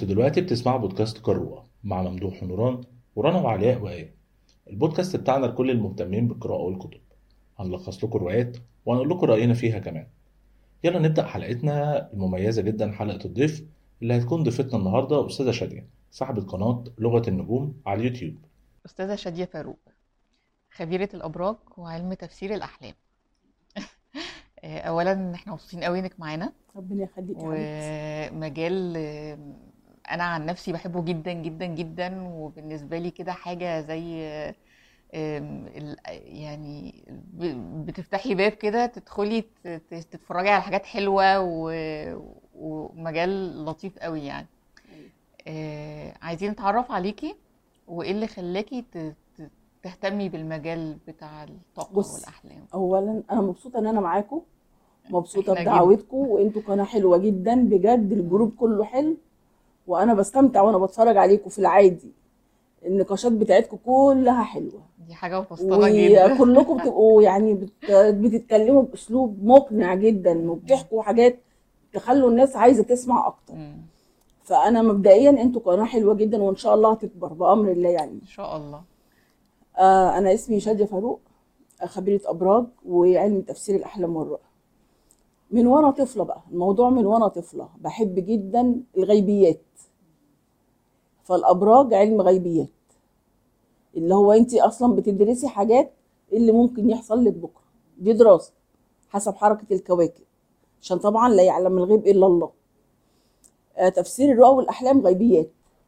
انتوا دلوقتي بتسمعوا بودكاست قارورة مع ممدوح ونوران ورنا وعلاء وآية البودكاست بتاعنا لكل المهتمين بالقراءة والكتب هنلخص لكم روايات وهنقول لكم رأينا فيها كمان يلا نبدأ حلقتنا المميزة جدا حلقة الضيف اللي هتكون ضيفتنا النهاردة أستاذة شادية صاحبة قناة لغة النجوم على اليوتيوب أستاذة شادية فاروق خبيرة الأبراج وعلم تفسير الأحلام أولا احنا مبسوطين قوي إنك معانا ربنا يخليك يا حبيبتي ومجال أنا عن نفسي بحبه جدا جدا جدا وبالنسبة لي كده حاجة زي آم، ال- يعني ب- بتفتحي باب كده تدخلي ت- ت- تتفرجي على حاجات حلوة و- ومجال لطيف قوي يعني آه، عايزين نتعرف عليكي وايه اللي خلاكي ت- ت- تهتمي بالمجال بتاع الطاقة بص، والأحلام اولا انا مبسوطه ان انا معاكم مبسوطه إحنا بدعوتكم وانتوا قناه حلوه جدا بجد الجروب كله حلو وانا بستمتع وانا بتفرج عليكم في العادي النقاشات بتاعتكم كلها حلوه دي حاجة مبسطانة جدا وكلكم بتبقوا يعني بت- بتتكلموا باسلوب مقنع جدا وبتحكوا حاجات تخلوا الناس عايزه تسمع اكتر مم، فانا مبدئيا انتوا قناه حلوه جدا وان شاء الله هتكبر بامر الله يعني ان شاء الله آه، أنا اسمي شادية فاروق آه، خبيرة أبراج وعلم تفسير الأحلام والرؤى من وأنا طفلة بقى الموضوع من وأنا طفلة بحب جدا الغيبيات فالأبراج علم غيبيات اللي هو أنت أصلا بتدرسي حاجات اللي ممكن يحصل لك بكرة دي دراسة حسب حركة الكواكب عشان طبعا لا يعلم الغيب إلا الله آه، تفسير الرؤى والأحلام غيبيات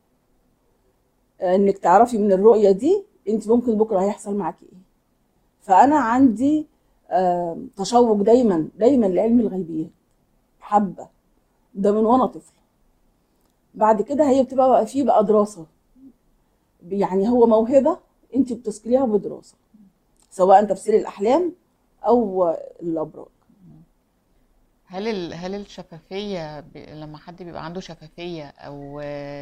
آه، انك تعرفي من الرؤية دي انت ممكن بكره هيحصل معاكي ايه فانا عندي آه، تشوق دايما دايما لعلم الغيبيات حبه ده من وانا طفله بعد كده هي بتبقى بقى فيه بقى دراسه يعني هو موهبه انت بتثقليها بدراسه سواء تفسير الاحلام او الابراج هل ال... هل الشفافية ب... لما حد بيبقى عنده شفافية او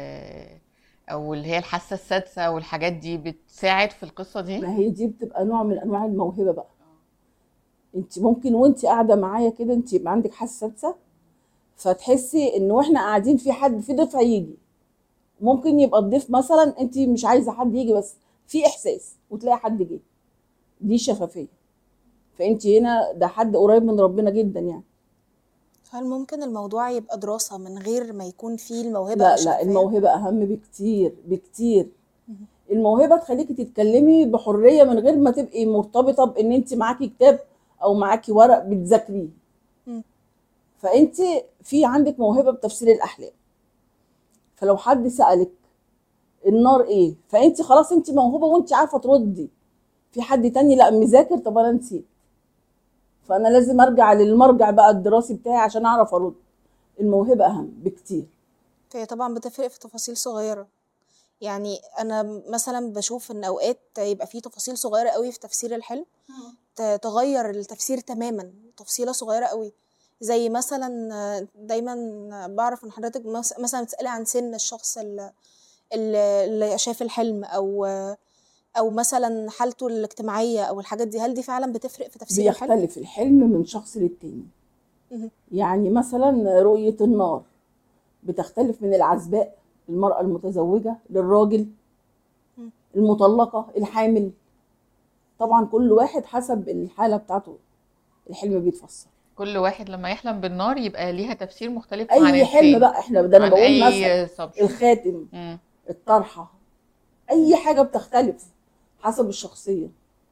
او اللي هي الحاسة السادسة والحاجات دي بتساعد في القصة دي؟ ما هي دي بتبقى نوع من انواع الموهبه بقى انت ممكن وانت قاعده معايا كده انت يبقى عندك حاسه سادسه فتحسي ان واحنا قاعدين في حد في ضيف هيجي ممكن يبقى الضيف مثلا انت مش عايزه حد يجي بس في احساس وتلاقي حد جه دي شفافيه فانت هنا ده حد قريب من ربنا جدا يعني هل ممكن الموضوع يبقى دراسة من غير ما يكون فيه الموهبة لا لا الشفافية؟ الموهبه اهم بكتير بكتير الموهبه تخليكي تتكلمي بحريه من غير ما تبقي مرتبطه بان انت معاكي كتاب او معاكي ورق بتذاكريه مم. فانت في عندك موهبه بتفسير الاحلام فلو حد سالك النار ايه فانت خلاص انت موهوبه وانت عارفه تردي في حد تاني لا مذاكر طب انا نسيت فانا لازم ارجع للمرجع بقى الدراسي بتاعي عشان اعرف ارد الموهبه اهم بكتير هي طبعا بتفرق في تفاصيل صغيرة يعني أنا مثلا بشوف إن أوقات يبقى فيه تفاصيل صغيرة قوي في تفسير الحلم ت- تغير التفسير تماما تفصيلة صغيرة قوي زي مثلا آه، دايما بعرف ان حضرتك مس- مثلا بتسألي عن سن الشخص اللي, اللي شاف الحلم او او مثلا حالته الاجتماعية او الحاجات دي هل دي فعلا بتفرق في تفسير الحلم؟ بيختلف الحلم من شخص للتاني مهم. يعني مثلا رؤية النار بتختلف من العزباء المرأة المتزوجة للراجل مم. المطلقة الحامل طبعا كل واحد حسب الحالة بتاعته الحلم بيتفسر كل واحد لما يحلم بالنار يبقى ليها تفسير مختلف عن اي حلم التاني بقى احنا ده انا عن بقول مثلا اي subject. الخاتم مم. الطرحة اي حاجة بتختلف حسب الشخصية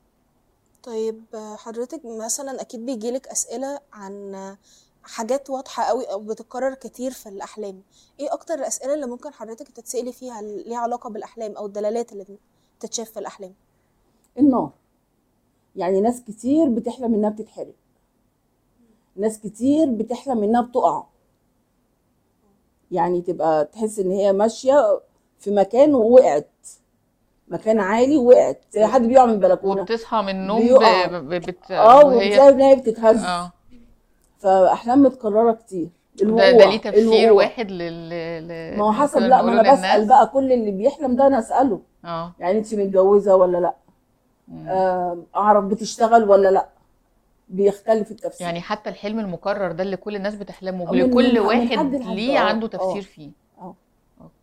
طيب آه، حضرتك مثلا اكيد بيجيلك اسئله عن آه، حاجات واضحه قوي او بتتكرر كتير في الاحلام ايه اكتر الاسئله اللي ممكن حضرتك تتسالي فيها ليها علاقه بالاحلام او الدلالات اللي بتتشاف في الاحلام النار يعني ناس كتير بتحلم انها بتتحرق ناس كتير بتحلم انها بتقع يعني تبقى تحس ان هي ماشيه في مكان ووقعت مكان عالي ووقعت زي حد بيقع من البلكونه وبتصحى من النوم بيقع. ب... ب... بت... اه وهي وبتلاقي ان هي بتتهز اه فاحلام متكرره كتير ده, الوقوع ده ليه تفسير الوقوع. واحد لل, لل... ما هو حسب ممكن لا ما نقوله انا بسال للناس؟ بقى كل اللي بيحلم ده انا اساله اه يعني انت متجوزه ولا لا مم. آه، اعرف بتشتغل ولا لا بيختلف التفسير يعني حتى الحلم المكرر ده اللي كل الناس بتحلمه من- لكل من- من واحد حد لحد، ليه آه، عنده آه. تفسير فيه اه اوكي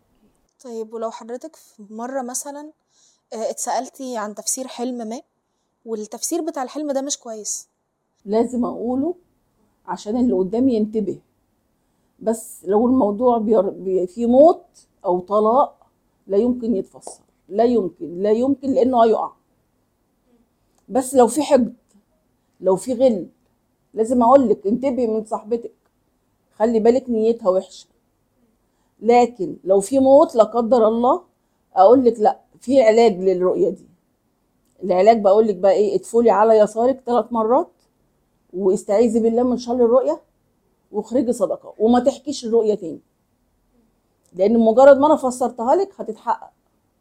طيب ولو حضرتك في مرة مثلا آه، اتسألتي عن تفسير حلم ما والتفسير بتاع الحلم ده مش كويس لازم اقوله عشان اللي قدامي ينتبه بس لو الموضوع بير... بي... فيه موت او طلاق لا يمكن يتفسر لا يمكن لا يمكن لانه هيقع بس لو في حقد لو في غل لازم اقول لك انتبهي من صاحبتك خلي بالك نيتها وحشه لكن لو في موت لا قدر الله اقول لك لا في علاج للرؤيه دي العلاج بقول لك بقى ايه ادفلي على يسارك ثلاث مرات واستعيذي بالله من شر الرؤيه واخرجي صدقه وما تحكيش الرؤيه تاني لان مجرد ما انا فسرتها لك هتتحقق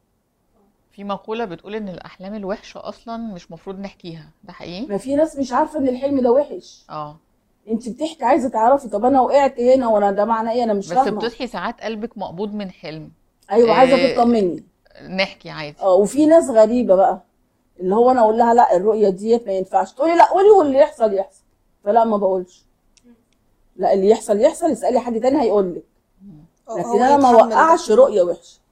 في مقولة بتقول ان الاحلام الوحشة اصلا مش مفروض نحكيها ده حقيقي ما في ناس مش عارفه ان الحلم ده وحش اه انت بتحكي عايزه تعرفي طب انا وقعت هنا وانا ده معناه ايه انا مش بس فاهمه بتصحي ساعات قلبك مقبوض من حلم ايوه عايزه إيه. تطمني نحكي عادي اه وفي ناس غريبه بقى اللي هو انا اقول لها لا الرؤيه ديت ما ينفعش تقولي لا قولي واللي يحصل يحصل فلا ما بقولش لا اللي يحصل يحصل اسالي حد تاني هيقول لك هو- لكن هو انا ما يتحمل ده. وقعش رؤيه وحشه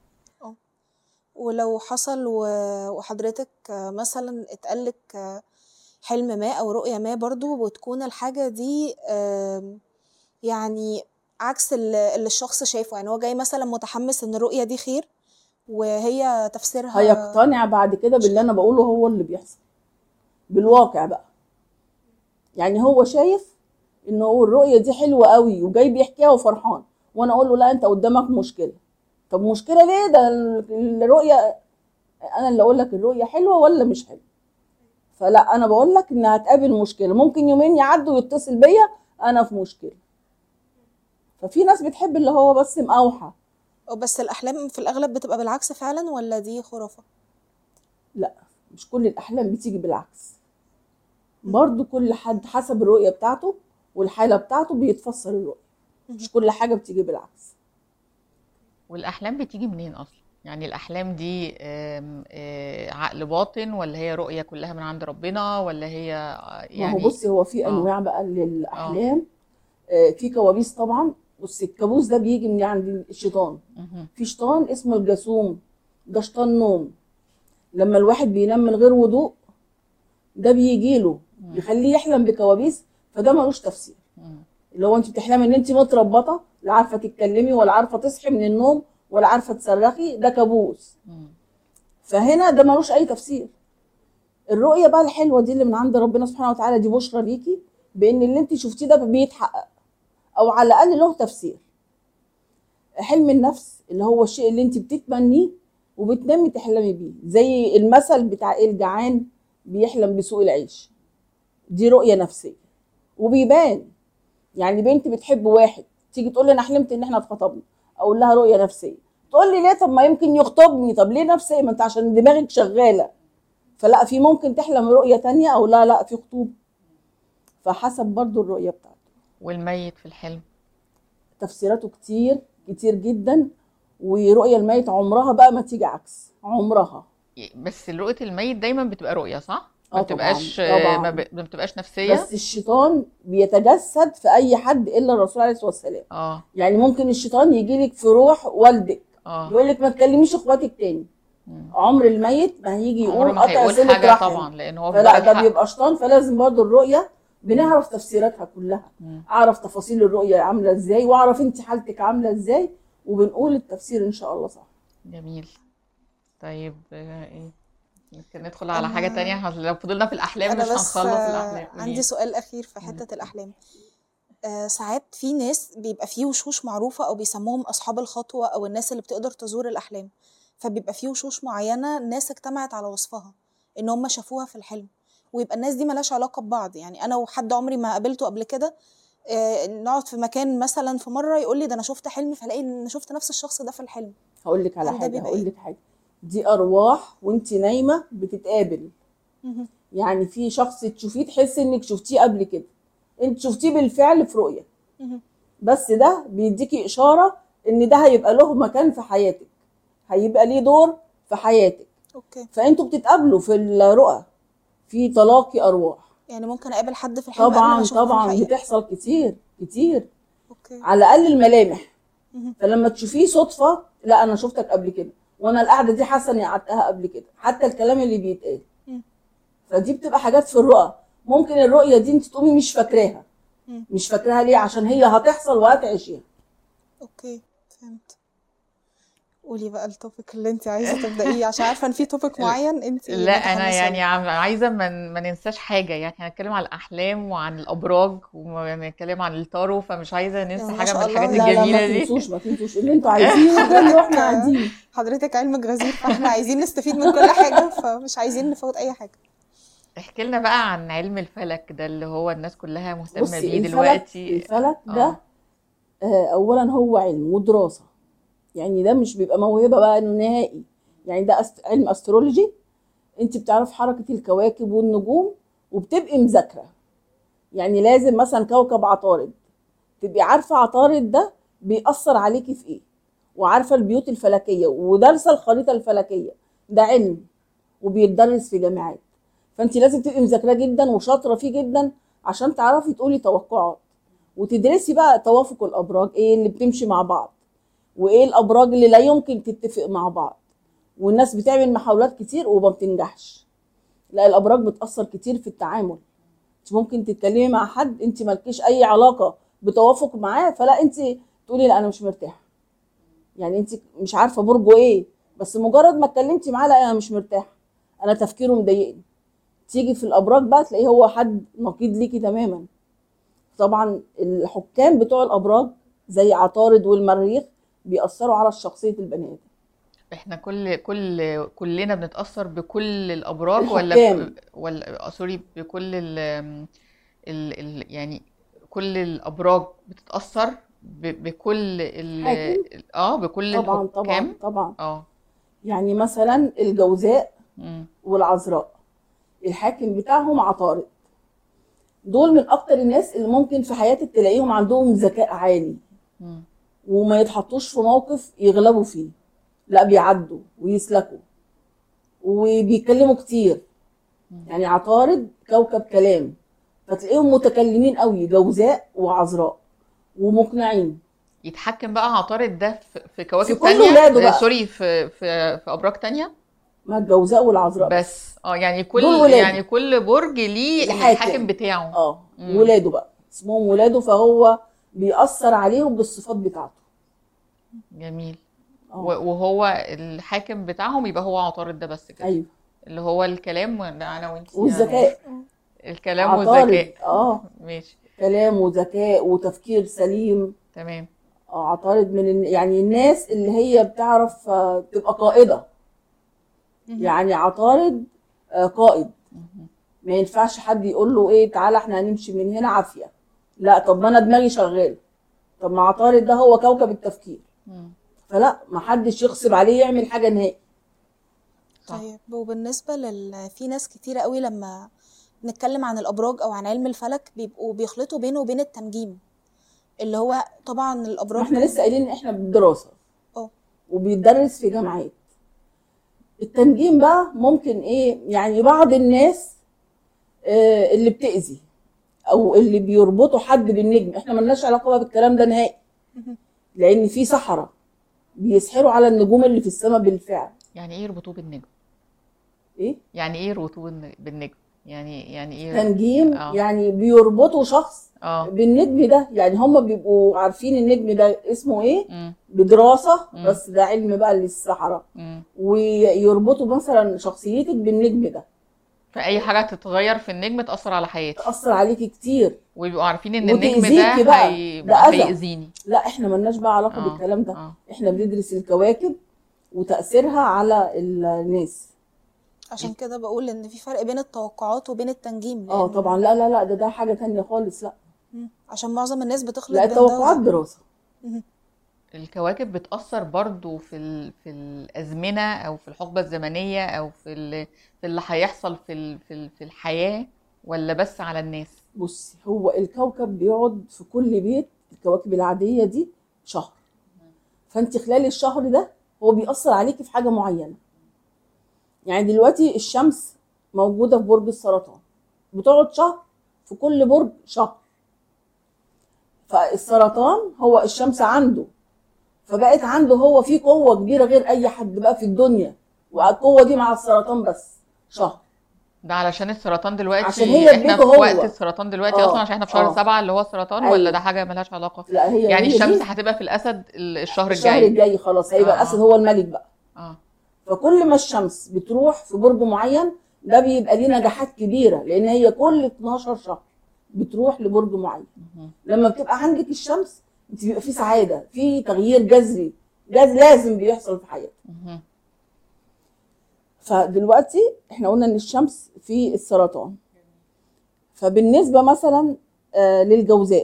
ولو حصل و- وحضرتك آه، مثلا اتقالك آه، حلم ما او رؤية ما برضو وتكون الحاجة دي آم، يعني عكس اللي اللي الشخص شايفه يعني هو جاي مثلا متحمس ان الرؤية دي خير وهي تفسيرها هيقتنع بعد كده باللي انا بقوله هو اللي بيحصل بالواقع بقى يعني هو شايف ان هو الرؤيه دي حلوه قوي وجاي بيحكيها وفرحان وانا اقول له لا انت قدامك مشكله طب مشكله ليه ده ال- الرؤيه انا اللي اقول لك الرؤيه حلوه ولا مش حلوه فلا انا بقول لك انها هتقابل مشكله ممكن يومين يعدوا ويتصل بيا انا في مشكله ففي ناس بتحب اللي هو بس مقاوحه بس الاحلام في الاغلب بتبقى بالعكس فعلا ولا دي خرافة لا مش كل الاحلام بتيجي بالعكس برضو كل حد حسب الرؤيه بتاعته والحاله بتاعته بيتفسر الرؤيه مش كل حاجه بتيجي بالعكس والاحلام بتيجي منين اصلا يعني الاحلام دي آم، آه، عقل باطن ولا هي رؤية كلها من عند ربنا ولا هي آه، ما هو يعني بصي هو في آه. انواع بقى للاحلام آه، في كوابيس طبعا بصي الكابوس ده بيجي من عند الشيطان مهم. في شيطان اسمه الجاسوم ده شيطان نوم لما الواحد بينام من غير وضوء ده بيجي له يخليه يحلم بكوابيس فده ملوش تفسير مم. اللي هو انت بتحلمي ان انت متربطه لا عارفه تتكلمي ولا عارفه تصحي من النوم ولا عارفه تصرخي ده كابوس مم. فهنا ده ملوش اي تفسير الرؤيه بقى الحلوه دي اللي من عند ربنا سبحانه وتعالى دي بشرى ليكي بان اللي انت شفتيه ده بيتحقق او على الاقل له تفسير حلم النفس اللي هو الشيء اللي انت بتتمنيه وبتنامي تحلمي بيه زي المثل بتاع ايه الجعان بيحلم بسوء العيش دي رؤيه نفسيه وبيبان يعني بنت بتحب واحد تيجي تقول لي انا حلمت ان احنا اتخطبنا اقول لها رؤيه نفسيه تقول لي ليه طب ما يمكن يخطبني طب ليه نفسيه ما انت عشان دماغك شغاله فلا في ممكن تحلم رؤيه تانية او لا لا في خطوبه فحسب برضو الرؤيه بتاعته والميت في الحلم تفسيراته كتير كتير جدا ورؤية الميت عمرها بقى ما تيجي عكس عمرها بس رؤية الميت دايما بتبقى رؤية صح؟ آه ما طبعاً، بتبقاش طبعاً. ما ب- ما بتبقاش نفسية بس الشيطان بيتجسد في اي حد الا الرسول عليه الصلاه والسلام اه يعني ممكن الشيطان يجي لك في روح والدك اه يقول لك ما تكلميش اخواتك تاني مم. عمر الميت ما هيجي عمره يقول ما قطع هيقول صله حاجة رحم طبعا لأن هو فلا بيبقى ده الحق. بيبقى شيطان فلازم برضو الرؤيه بنعرف تفسيراتها كلها مم. اعرف تفاصيل الرؤيه عامله ازاي واعرف انت حالتك عامله ازاي وبنقول التفسير ان شاء الله صح جميل طيب آه، ايه ممكن ندخل على حاجة تانية إحنا لو فضلنا في الأحلام انا مش بس هنخلص آه، الأحلام عندي قولي. سؤال اخير في حته الاحلام آه، ساعات في ناس بيبقى فيه وشوش معروفه او بيسموهم اصحاب الخطوه او الناس اللي بتقدر تزور الاحلام فبيبقى فيه وشوش معينه ناس اجتمعت على وصفها ان هم شافوها في الحلم ويبقى الناس دي ملهاش علاقه ببعض يعني انا وحد عمري ما قابلته قبل كده آه، نقعد في مكان مثلا في مره يقول لي ده انا شفت حلم فلاقي ان أنا شفت نفس الشخص ده في الحلم هقول لك على هل ده حاجه بيبقى هقول إيه؟ لك حاجه دي ارواح وانت نايمه بتتقابل مهم. يعني في شخص تشوفيه تحسي انك شفتيه قبل كده انت شفتيه بالفعل في رؤيه مهم. بس ده بيديكي اشاره ان ده هيبقى له مكان في حياتك هيبقى ليه دور في حياتك اوكي فانتوا بتتقابلوا في الرؤى في تلاقي ارواح يعني ممكن اقابل حد في الحلم قبل ما طبعا اشوفه في طبعا الحقيقه بتحصل كتير كتير اوكي على الاقل الملامح مهم. فلما تشوفيه صدفه لا انا شفتك قبل كده وانا القعده دي حاسه اني قعدتها قبل كده حتى الكلام اللي بيتقال مم. فدي بتبقى حاجات في الرؤى ممكن الرؤيه دي انت تقومي مش فاكراها مم. مش فاكراها ليه عشان هي هتحصل وهتعيشيها اوكي فهمت قولي بقى التوبيك اللي انت عايزه تبدأيه عشان عارفه ان في توبيك معين انت لا انا متحمسة يعني له. عم- عايزه ما ما ننساش حاجه يعني احنا هنتكلم عن الاحلام وعن الابراج وهنتكلم عن التارو فمش عايزه ننسى ما حاجه شاء من الله. الحاجات لا لا الجميله ما دي تنسوش ما تنسوش اللي انتوا عايزينه ده اللي احنا قاعدين حضرتك علمك غزير فاحنا عايزين نستفيد من كل حاجه فمش عايزين نفوت اي حاجه احكي لنا بقى عن علم الفلك ده اللي هو الناس كلها مهتمه بصي بيه الفلك دلوقتي الفلك اه ده آه، اولا هو علم ودراسه يعني ده مش بيبقى موهبه بقى نهائي يعني ده أست... علم استرولوجي انت بتعرف حركه الكواكب والنجوم وبتبقي مذاكره يعني لازم مثلا كوكب عطارد تبقي عارفه عطارد ده بيأثر عليكي في ايه وعارفه البيوت الفلكيه ودارسه الخريطه الفلكيه ده علم وبيتدرس في جامعات فانت لازم تبقي مذاكراه جدا وشاطره فيه جدا عشان تعرفي تقولي توقعات وتدرسي بقى توافق الابراج ايه اللي بتمشي مع بعض وايه الابراج اللي لا يمكن تتفق مع بعض والناس بتعمل محاولات كتير وما بتنجحش لا الابراج بتاثر كتير في التعامل انت ممكن تتكلمي مع حد انت مالكيش اي علاقه بتوافق معاه فلا انت تقولي لا انا مش مرتاحه يعني انت مش عارفه برجه ايه بس مجرد ما اتكلمتي معاه لا انا مش مرتاحه انا تفكيره مضايقني تيجي في الابراج بقى تلاقيه هو حد نقيض ليكي تماما طبعا الحكام بتوع الابراج زي عطارد والمريخ بيأثروا على شخصيه البني ادم احنا كل كل كلنا بنتأثر بكل الأبراج ولا الحكام. ب... ولا آه، سوري بكل ال... ال... ال... يعني كل الأبراج بتتأثر ب... بكل ال... حاكم. اه بكل طبعا طبعا الحكام طبعا اه يعني مثلا الجوزاء مم. والعذراء الحاكم بتاعهم عطارد دول من اكتر الناس اللي ممكن في حياتك تلاقيهم عندهم ذكاء عالي مم. وما يتحطوش في موقف يغلبوا فيه لا بيعدوا ويسلكوا وبيتكلموا كتير يعني عطارد كوكب كلام فتلاقيهم متكلمين قوي جوزاء وعذراء ومقنعين يتحكم بقى عطارد ده في, في كواكب في كل تانية ولاده آه، بقى. سوري في في في أبراج تانية ما الجوزاء والعذراء بس اه يعني كل دول ولاده. يعني كل برج ليه الحاكم. الحاكم بتاعه اه مم. ولاده بقى اسمهم ولاده فهو بيأثر عليهم بالصفات بتاعته جميل اه و- وهو الحاكم بتاعهم يبقى هو عطارد ده بس كده ايوه اللي هو الكلام ولا انا وانت والذكاء الكلام عطارد والذكاء اه ماشي كلام وذكاء وتفكير سليم تمام اه عطارد من ال- يعني الناس اللي هي بتعرف آه، تبقى قائدة مهم. يعني عطارد آه، قائد مهم. ما ينفعش حد يقول له ايه تعالى احنا هنمشي من هنا عافية لا طب ما انا دماغي شغالة طب ما عطارد ده هو كوكب التفكير مم. فلا ما حدش يغصب عليه يعمل حاجة نهائي صح. طيب وبالنسبة لل في ناس كتيرة قوي لما بنتكلم عن الأبراج أو عن علم الفلك بيبقوا بيخلطوا بينه وبين التنجيم اللي هو طبعا ما الأبراج احنا لسه قايلين ان احنا بالدراسة اه وبيتدرس في جامعات التنجيم بقى ممكن ايه يعني بعض الناس آه، اللي بتأذي او اللي بيربطوا حد بالنجم احنا ملناش علاقه بقى بالكلام ده نهائي مهم. لان في سحرة بيسحروا على النجوم اللي في السماء بالفعل يعني ايه يربطوه بالنجم ايه يعني ايه يربطوه بالن- بالنجم يعني يعني ايه تنجيم اه يعني بيربطوا شخص اه بالنجم ده يعني هم بيبقوا عارفين النجم ده اسمه ايه مم. بدراسة مم. بس ده علم بقى للسحرة مم. ويربطوا مثلا شخصيتك بالنجم ده فأي حاجة تتغير في النجم تأثر على حياتي تأثر عليكي كتير ويبقوا عارفين ان النجم وتأذيكي ده بقى. هي... ده أذى. هيأذيني لا احنا ملناش بقى علاقة اه بالكلام ده اه احنا بندرس الكواكب وتأثيرها على الناس عشان كده بقول إن في فرق بين التوقعات وبين التنجيم اه لأن طبعا لا لا لا ده ده حاجة تانية خالص لا مم. عشان معظم الناس بتخلط لا بين ده التوقعات وده دراسة مهم. الكواكب بتأثر برضو في ال... في الأزمنة أو في الحقبة الزمنية أو في ال... في اللي هيحصل في ال... في ال... في الحياة ولا بس على الناس بصي هو الكوكب بيقعد في كل بيت الكواكب العادية دي شهر فانت خلال الشهر ده هو بيأثر عليكي في حاجة معينة يعني دلوقتي الشمس موجودة في برج السرطان بتقعد شهر في كل برج شهر فالسرطان هو الشمس عنده فبقت عنده هو في قوه كبيره غير اي حد بقى في الدنيا والقوه دي مع السرطان بس شهر ده علشان السرطان دلوقتي عشان هي احنا اديته في هو. وقت السرطان دلوقتي آه، اصلا عشان احنا في شهر آه. سبعة اللي هو السرطان أيوة. ولا ده حاجة ملهاش علاقة لا هي يعني هي الشمس دي هتبقى في الاسد ال- الشهر الشهر الجاي الجاي خلاص هيبقى آه. الاسد هو الملك بقى اه فكل ما الشمس بتروح في برج معين ده بيبقى ليه نجاحات كبيره لان هي كل 12 شهر بتروح لبرج معين مهم. لما بتبقى عندك الشمس انت بيبقى في سعاده في تغيير جذري جذ لازم بيحصل في حياتك مهم. فدلوقتي احنا قلنا ان الشمس في السرطان فبالنسبه مثلا آه، للجوزاء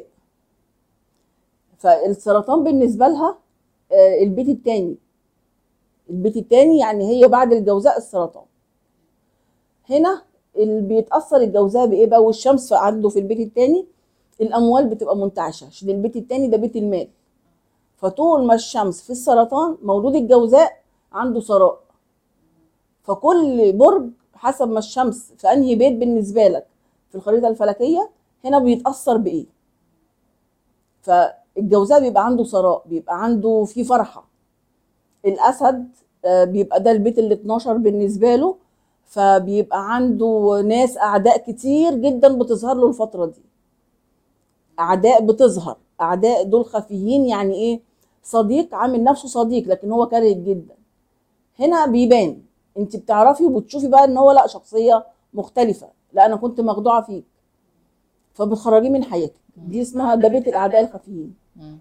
فالسرطان بالنسبه لها آه، البيت التاني البيت التاني يعني هي بعد الجوزاء السرطان هنا اللي بيتاثر الجوزاء بايه بقى والشمس عنده في البيت التاني الاموال بتبقى منتعشه عشان البيت التاني ده بيت المال فطول ما الشمس في السرطان مولود الجوزاء عنده ثراء فكل برج حسب ما الشمس في انهي بيت بالنسبه لك في الخريطه الفلكيه هنا بيتاثر بايه فالجوزاء بيبقى عنده ثراء بيبقى عنده في فرحه الاسد آه، بيبقى ده البيت ال 12 بالنسبه له فبيبقى عنده ناس اعداء كتير جدا بتظهر له الفتره دي اعداء بتظهر اعداء دول خفيين يعني ايه صديق عامل نفسه صديق لكن هو كاره جدا هنا بيبان انت بتعرفي وبتشوفي بقى ان هو لا شخصيه مختلفه لا انا كنت مخدوعه فيك فبتخرجيه من حياتك دي اسمها ده بيت الاعداء الخفيين مم.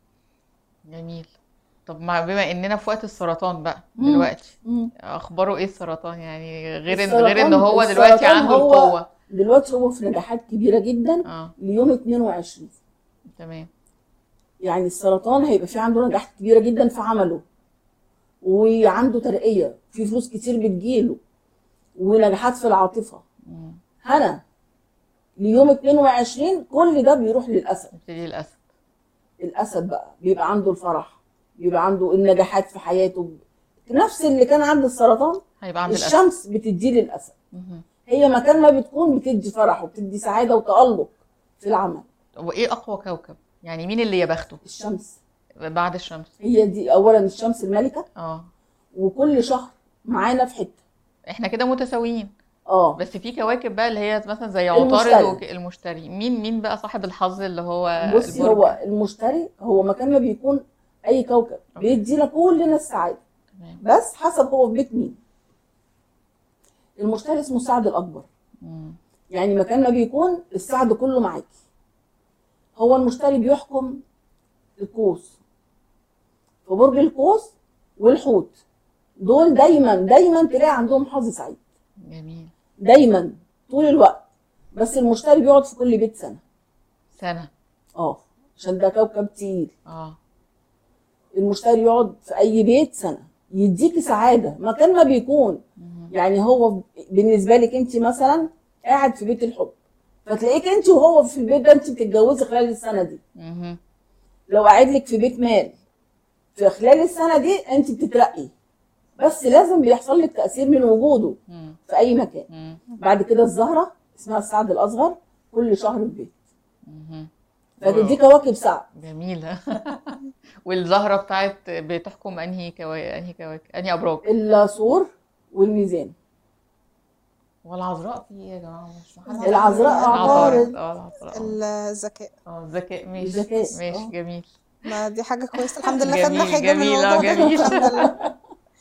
جميل طب ما بما اننا في وقت السرطان بقى مم. دلوقتي مم. اخباره ايه السرطان يعني غير ان السرطان- غير ان هو دلوقتي السرطان عنده هو- القوة دلوقتي هو في نجاحات كبيره جدا اه ليوم 22 تمام يعني السرطان هيبقى في عنده نجاحات كبيره جدا في عمله وعنده ترقيه في فلوس كتير بتجيله ونجاحات في العاطفه مم. هنا ليوم 22 كل ده بيروح للاسد نبتدي الاسد الاسد بقى بيبقى عنده الفرح بيبقى عنده النجاحات في حياته نفس اللي كان عند السرطان هيبقى عند الاسد الشمس بتديه للاسد مهم. هي مكان ما بتكون بتدي فرح وبتدي سعاده وتالق في العمل وايه اقوى كوكب يعني مين اللي يبخته الشمس بعد الشمس هي دي اولا الشمس الملكه اه وكل شهر معانا في حته احنا كده متساويين اه بس في كواكب بقى اللي هي مثلا زي المشتري. عطارد وك- المشتري مين مين بقى صاحب الحظ اللي هو بصي البرج؟ هو المشتري هو مكان ما بيكون اي كوكب بيدينا كلنا السعاده تمام بس حسب هو في بيت مين المشتري اسمه السعد الاكبر مم. يعني مكان ما بيكون السعد كله معاكي هو المشتري بيحكم القوس في برج القوس والحوت دول دايما دايما تلاقي عندهم حظ سعيد جميل دايما طول الوقت بس المشتري بيقعد في كل بيت سنه سنة اه عشان ده كوكب تقيل اه المشتري يقعد في اي بيت سنه يديكي سعاده مكان ما بيكون مهم. يعني هو بالنسبه لك انت مثلا قاعد في بيت الحب فتلاقيك انت وهو في البيت ده انت بتتجوزي خلال السنه دي مهم. لو قاعد لك في بيت مال في خلال السنه دي انت بتترقي بس لازم بيحصل لك تاثير من وجوده مم. في اي مكان مم. بعد كده الزهره اسمها السعد الاصغر كل شهر في بيت مهم. فدي كواكب سعد جميلة والزهرة بتاعت بتحكم انهي كوا... انهي كواكب انهي ابراج الثور والميزان والعذراء في ايه يا جماعة مش محدش العذراء عطارد. اه العذراء الذكاء اه الذكاء ماشي الذكاء، ماشي آه. جميل ما دي حاجة كويسة الحمد لله جميل، خدنا حاجة من جميل، آه، الموضوع ده جميل. الحمد لله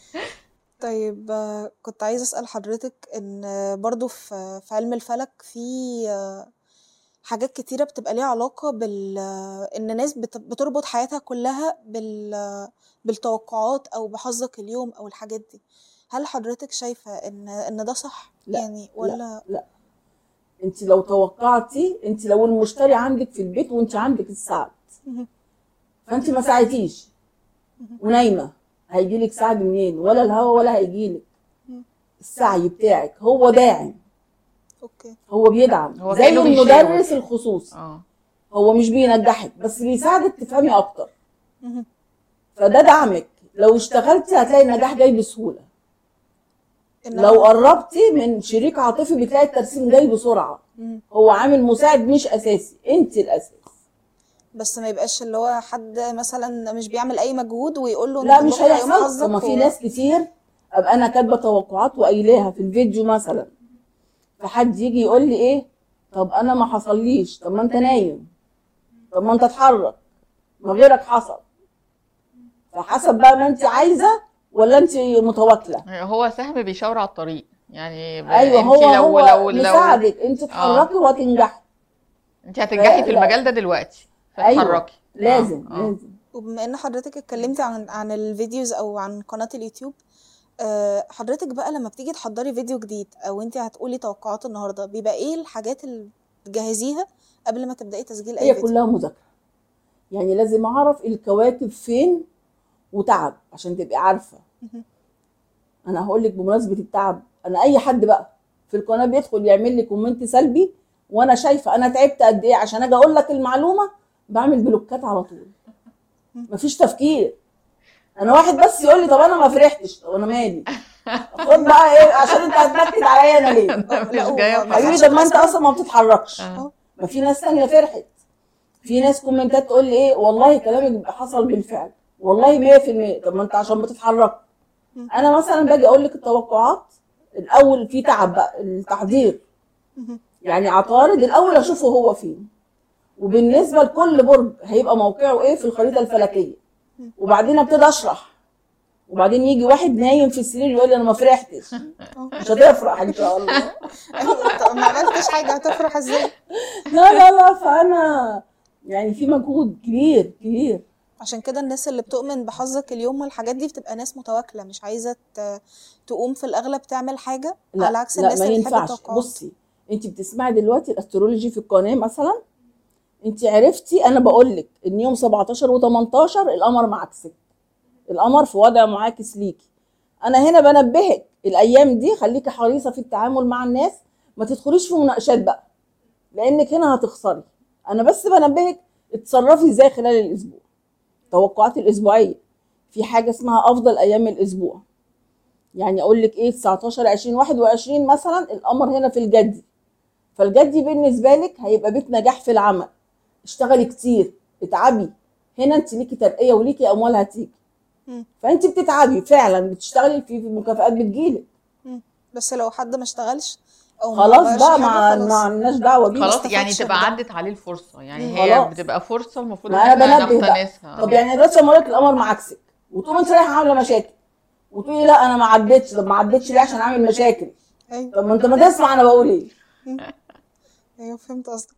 طيب آه، كنت عايزة أسأل حضرتك إن آه، برضو في في علم الفلك في آه، حاجات كتيرة بتبقى ليها علاقة بال آه، إن ناس بت- بتربط حياتها كلها بال آه، بالتوقعات أو بحظك اليوم أو الحاجات دي هل حضرتك شايفة إن إن ده صح؟ لا، يعني ولا انت لو توقعتي انت لو المشتري عندك في البيت وانت عندك السعد مهم. فانت ما ساعدتيش ونايمه هيجيلك سعد منين ولا الهوا ولا هيجيلك السعي بتاعك هو داعم أوكي هو بيدعم هو زي كأنه المدرس بيشاور. الخصوصي اه هو مش بينجحك بس بيساعدك تفهمي اكتر مهم. فده دعمك لو اشتغلتي هتلاقي النجاح جاي بسهوله إن لو أنا- قربتي من شريك عاطفي بتلاقي الترسيم جاي بسرعه مهم. هو عامل مساعد مش اساسي انت الاساس بس ما يبقاش اللي هو حد مثلا مش بيعمل اي مجهود ويقول له لا انت مش بكرة يوم هيحصل حظك طب ما في و- ناس كتير ابقى انا كاتبه توقعات وقايلاها في الفيديو مثلا فحد يجي يقول لي ايه طب انا ما حصليش طب ما انت نايم طب ما انت اتحرك ما غيرك حصل فحسب بقى ما انت عايزه ولا انت متواكله هو سهم بيشاور على الطريق يعني ب- ايوه انت هو لو هو لو لو مساعدك انت تتحركي وهتنجحي انت هتنجحي في لا. المجال ده دلوقتي ايوه فتتحركي لازم آه، آه. لازم وبما ان حضرتك اتكلمتي عن عن الفيديوز او عن قناة اليوتيوب آه، حضرتك بقى لما بتيجي تحضري فيديو جديد او انت هتقولي توقعات النهارده بيبقى ايه الحاجات اللي تجهزيها قبل ما تبداي تسجيل اي هي فيديو كلها مذاكره يعني لازم اعرف الكواكب فين وتعب عشان تبقي عارفه مهم. انا هقول لك بمناسبه التعب انا اي حد بقى في القناه بيدخل يعمل لي كومنت سلبي وانا شايفه انا تعبت قد ايه عشان اجي اقول لك المعلومه بعمل بلوكات على طول مفيش تفكير انا واحد بس يقول لي طب انا ما فرحتش طب انا مالي خد بقى ايه عشان انت هتنكد عليا انا ليه انا مش لا، جايه هو- حبيبي بحاجة. طب ما انت اصلا ما بتتحركش آه. ما في ناس تانية فرحت في ناس كومنتات تقول لي ايه والله كلامك حصل بالفعل والله 100% طب ما انت عشان بتتحرك انا مثلا باجي اقول لك التوقعات الاول في تعب بقى التحضير يعني عطارد الاول اشوفه هو فين وبالنسبه لكل برج هيبقى موقعه ايه في الخريطه الفلكيه وبعدين ابتدي اشرح وبعدين يجي واحد نايم في السرير يقول لي انا ما فرحتش مش هتفرح ان شاء الله طب ما عملتش حاجه هتفرح ازاي لا لا لا فانا يعني في مجهود كبير كبير عشان كده الناس اللي بتؤمن بحظك اليوم والحاجات دي بتبقى ناس متواكله مش عايزه ت- تقوم في الاغلب تعمل حاجه لا على عكس لا الناس ما اللي بتحب ينفعش التوقعات بصي انت بتسمعي دلوقتي الاسترولوجي في القناه مثلا انت عرفتي انا بقول لك ان يوم 17 و18 القمر معاكسك القمر في وضع معاكس ليكي انا هنا بنبهك الايام دي خليكي حريصه في التعامل مع الناس ما تدخليش في مناقشات بقى لانك هنا هتخسري انا بس بنبهك اتصرفي ازاي خلال الاسبوع توقعات الاسبوعيه في حاجه اسمها افضل ايام الاسبوع يعني اقول لك ايه 19 20 21 مثلا القمر هنا في الجدي فالجدي بالنسبه لك هيبقى بيت نجاح في العمل اشتغلي كتير اتعبي هنا انت ليكي ترقيه وليكي اموال هتيجي مم. فانت بتتعبي فعلا بتشتغلي في في مكافآت بتجيلك مم. بس لو حد ما اشتغلش او ما خلاص غيرش بقى حاجة، ما خلاص. ما لناش دعوه بيه خلاص استفادش يعني تبقى بده. عدت عليه الفرصه يعني مم. هي خلاص. بتبقى فرصه المفروض ما ان انا احنا بنبه بقى نقتنصها طب يعني دلوقتي لما اقول لك القمر معاكسك وتقوم انت رايحه عامله مشاكل وتقولي لا انا ما عدتش طب ما عدتش ليه عشان اعمل مشاكل ايوه طب ما انت ما تسمع انا بقول ايه ايوه فهمت قصدك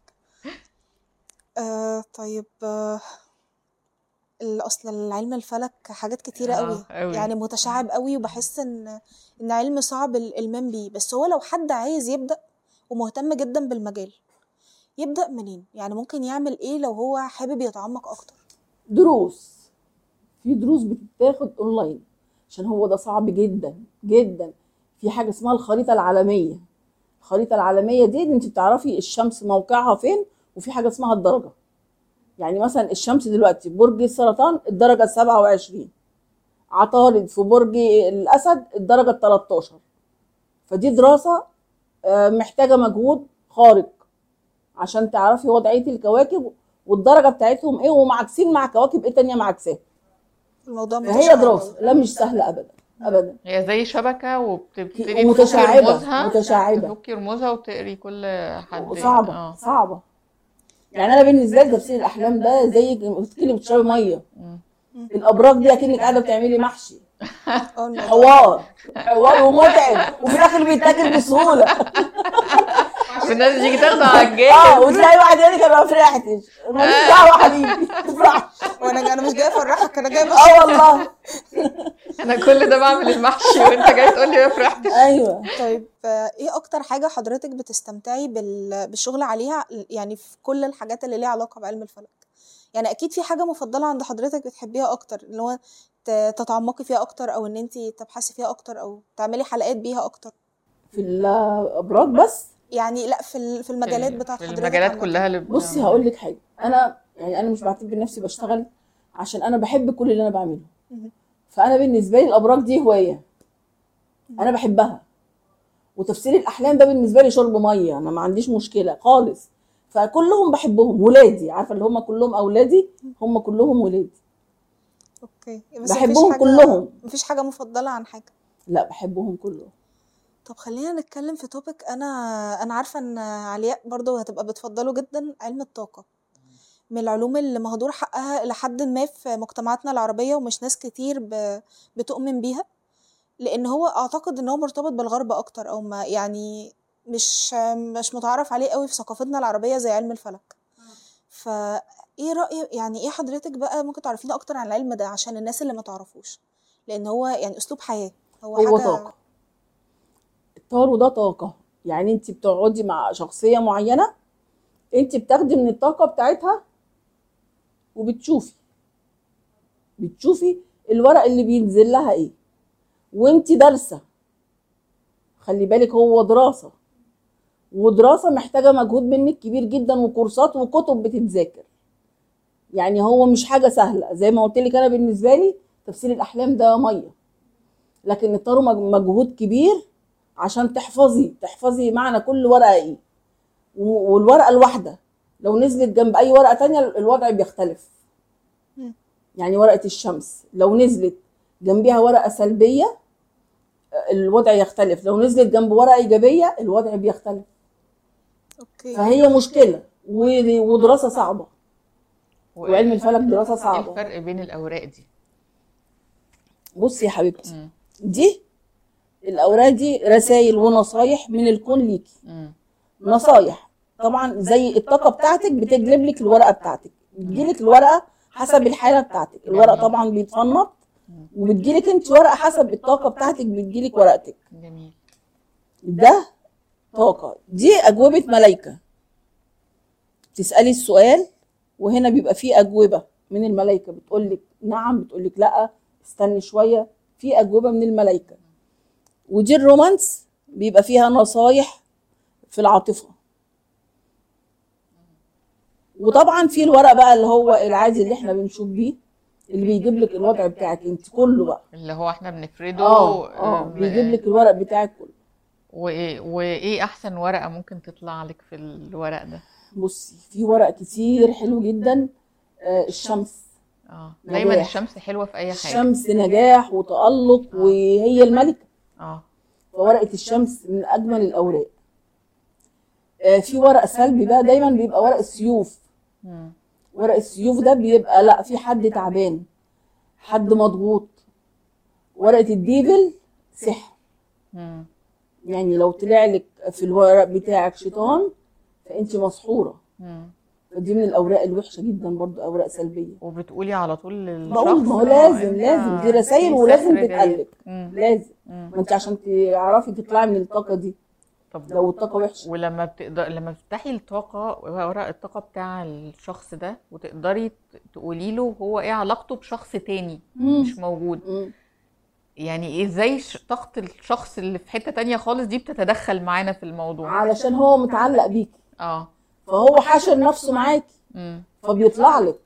آه طيب آه الاصل العلم الفلك حاجات كتيره آه، قوي أوي. يعني متشعب قوي وبحس ان ان علم صعب الالمام بيه بس هو لو حد عايز يبدا ومهتم جدا بالمجال يبدا منين يعني ممكن يعمل ايه لو هو حابب يتعمق اكتر دروس في دروس بتتاخد اونلاين عشان هو ده صعب جدا جدا في حاجه اسمها الخريطه العالميه الخريطه العالميه دي ان انت بتعرفي الشمس موقعها فين وفي حاجه اسمها الدرجه يعني مثلا الشمس دلوقتي برج السرطان الدرجه 27 عطارد في برج الاسد الدرجه 13 فدي دراسه آه، محتاجه مجهود خارق عشان تعرفي وضعيه الكواكب والدرجه بتاعتهم ايه ومعاكسين مع كواكب ايه تانية معاكساه الموضوع فهي متشعب دراسه أوي. لا مش سهله ابدا ابدا هي زي شبكه وبتبتدي تفكي ومتشعبة، رموزها متشعبة. تفكي رموزها وتقري كل حد صعبه اه صعبه يعني انا بالنسبه لي تفسير الاحلام ده زي بتكلي بتشربي ميه مم. الابراج دي اكنك قاعده بتعملي محشي اه الموضوع- حوار حوار ومتعب وفي الاخر بيتاكل بسهوله والناس تيجي تاخده على اه الجاهز وتلاقي واحد يقول لك انا ما فرحتش ماليش دعوه يا حبيبي ما تفرحش وانا انا مش جايه افرحك انا جايه بس اه والله انا كل ده بعمل المحشي وانت جاي تقول لي ما فرحتش ايوه طيب آه، ايه اكتر حاجة حضرتك بتستمتعي بال... بالشغل عليها يعني في كل الحاجات اللي ليها علاقة بعلم الفلك يعني اكيد في حاجة مفضلة عند حضرتك بتحبيها اكتر اللي هو ت- تتعمقي فيها اكتر او ان انت تبحثي فيها اكتر او تعملي حلقات بيها اكتر في الابراج بس يعني لا في ال- في المجالات بتاعت في حضرتك المجالات عامة. كلها اللي بصي هقول لك حاجه انا يعني انا مش بعتبر نفسي بشتغل عشان انا بحب كل اللي انا بعمله مهم. فانا بالنسبه لي الابراج دي هوايه انا بحبها وتفسير الاحلام ده بالنسبه لي شرب ميه انا ما عنديش مشكله خالص فكلهم بحبهم ولادي عارفه اللي هم كلهم اولادي هم كلهم ولادي اوكي بس بحبهم مفيش حاجة- كلهم. مفيش حاجه مفضله عن حاجه لا بحبهم كلهم طب خلينا نتكلم في توبيك انا انا عارفه ان علياء برضو هتبقى بتفضله جدا علم الطاقه من العلوم اللي مهدور حقها لحد ما في مجتمعاتنا العربيه ومش ناس كتير ب... بتؤمن بيها لان هو اعتقد ان هو مرتبط بالغرب اكتر او ما يعني مش مش متعرف عليه قوي في ثقافتنا العربيه زي علم الفلك فايه راي يعني ايه حضرتك بقى ممكن تعرفينا اكتر عن العلم ده عشان الناس اللي ما تعرفوش لان هو يعني اسلوب حياه هو, هو حاجه طاقه التارو ده طاقه يعني انت بتقعدي مع شخصيه معينه انت بتاخدي من الطاقه بتاعتها وبتشوفي بتشوفي الورق اللي بينزل لها ايه وانت دارسه خلي بالك هو دراسه ودراسه محتاجه مجهود منك كبير جدا وكورسات وكتب بتتذاكر يعني هو مش حاجه سهله زي ما قلت لك انا بالنسبه لي تفسير الاحلام ده ميه لكن الطارو مج- مجهود كبير عشان تحفظي تحفظي معنى كل ورقه ايه و- والورقه الواحده لو نزلت جنب اي ورقه تانية الوضع بيختلف مم. يعني ورقه الشمس لو نزلت جنبيها ورقه سلبيه الوضع يختلف لو نزلت جنب ورقه ايجابيه الوضع بيختلف اوكي فهي مشكله و- ودراسه صعبه وعلم الفلك دراسه ايه صعبه الفرق بين الاوراق دي بصي يا حبيبتي مم. دي الاوراق دي رسائل ونصايح من الكون ليكي مم. نصايح طبعا زي الطاقه بتاعتك بتجلب لك الورقه بتاعتك بتجيلك الورقه حسب الحاله بتاعتك الورق طبعا بيتفنط وبتجيلك انت ورقه حسب الطاقه بتاعتك بتجيلك ورقتك جميل ده طاقه دي اجوبه ملائكه تسالي السؤال وهنا بيبقى فيه اجوبه من الملائكه بتقول لك نعم بتقول لك لا استني شويه في اجوبه من الملائكه ودي الرومانس بيبقى فيها نصايح في العاطفه وطبعا في الورق بقى اللي هو العادي اللي احنا بنشوف بيه اللي بيجيب لك الوضع بتاعك انت كله بقى اللي هو احنا بنفرده اه اه آم، بيجيب لك الورق بتاعك كله وايه وايه احسن ورقة ممكن تطلع لك في الورق ده بصي في ورق كتير حلو جدا آه الشمس اه دايما نجاح. الشمس حلوة في اي حاجة الشمس نجاح وتألق وهي الملكة اه فورقة الشمس من أجمل الأوراق آه في ورق سلبي بقى دايما بيبقى ورق السيوف مم. ورق السيوف ده بيبقى لا في حد تعبان حد مضغوط ورقة الديفل سحر مم. يعني لو طلع لك في الورق بتاعك شيطان فانت مسحورة مم. فدي من الأوراق الوحشة جدا برضو أوراق سلبية وبتقولي على طول للشخص بقول ما هو آه، لازم انت لازم دي رسائل في ولازم سحر تتقلب جديد. مم. لازم مم. ما انت عشان تعرفي تطلعي من الطاقة دي طب لو الطاقة وحشة ولما بتقدر لما بتفتحي الطاقة ورق الطاقة بتاع الشخص ده وتقدري ت- تقولي له هو ايه علاقته بشخص تاني مم. مش موجود مم. يعني ازاي ش- طاقة الشخص اللي في حتة تانية خالص دي بتتدخل معانا في الموضوع علشان هو متعلق بيكي اه فهو حاشر نفسه معاكي امم فبيطلع لك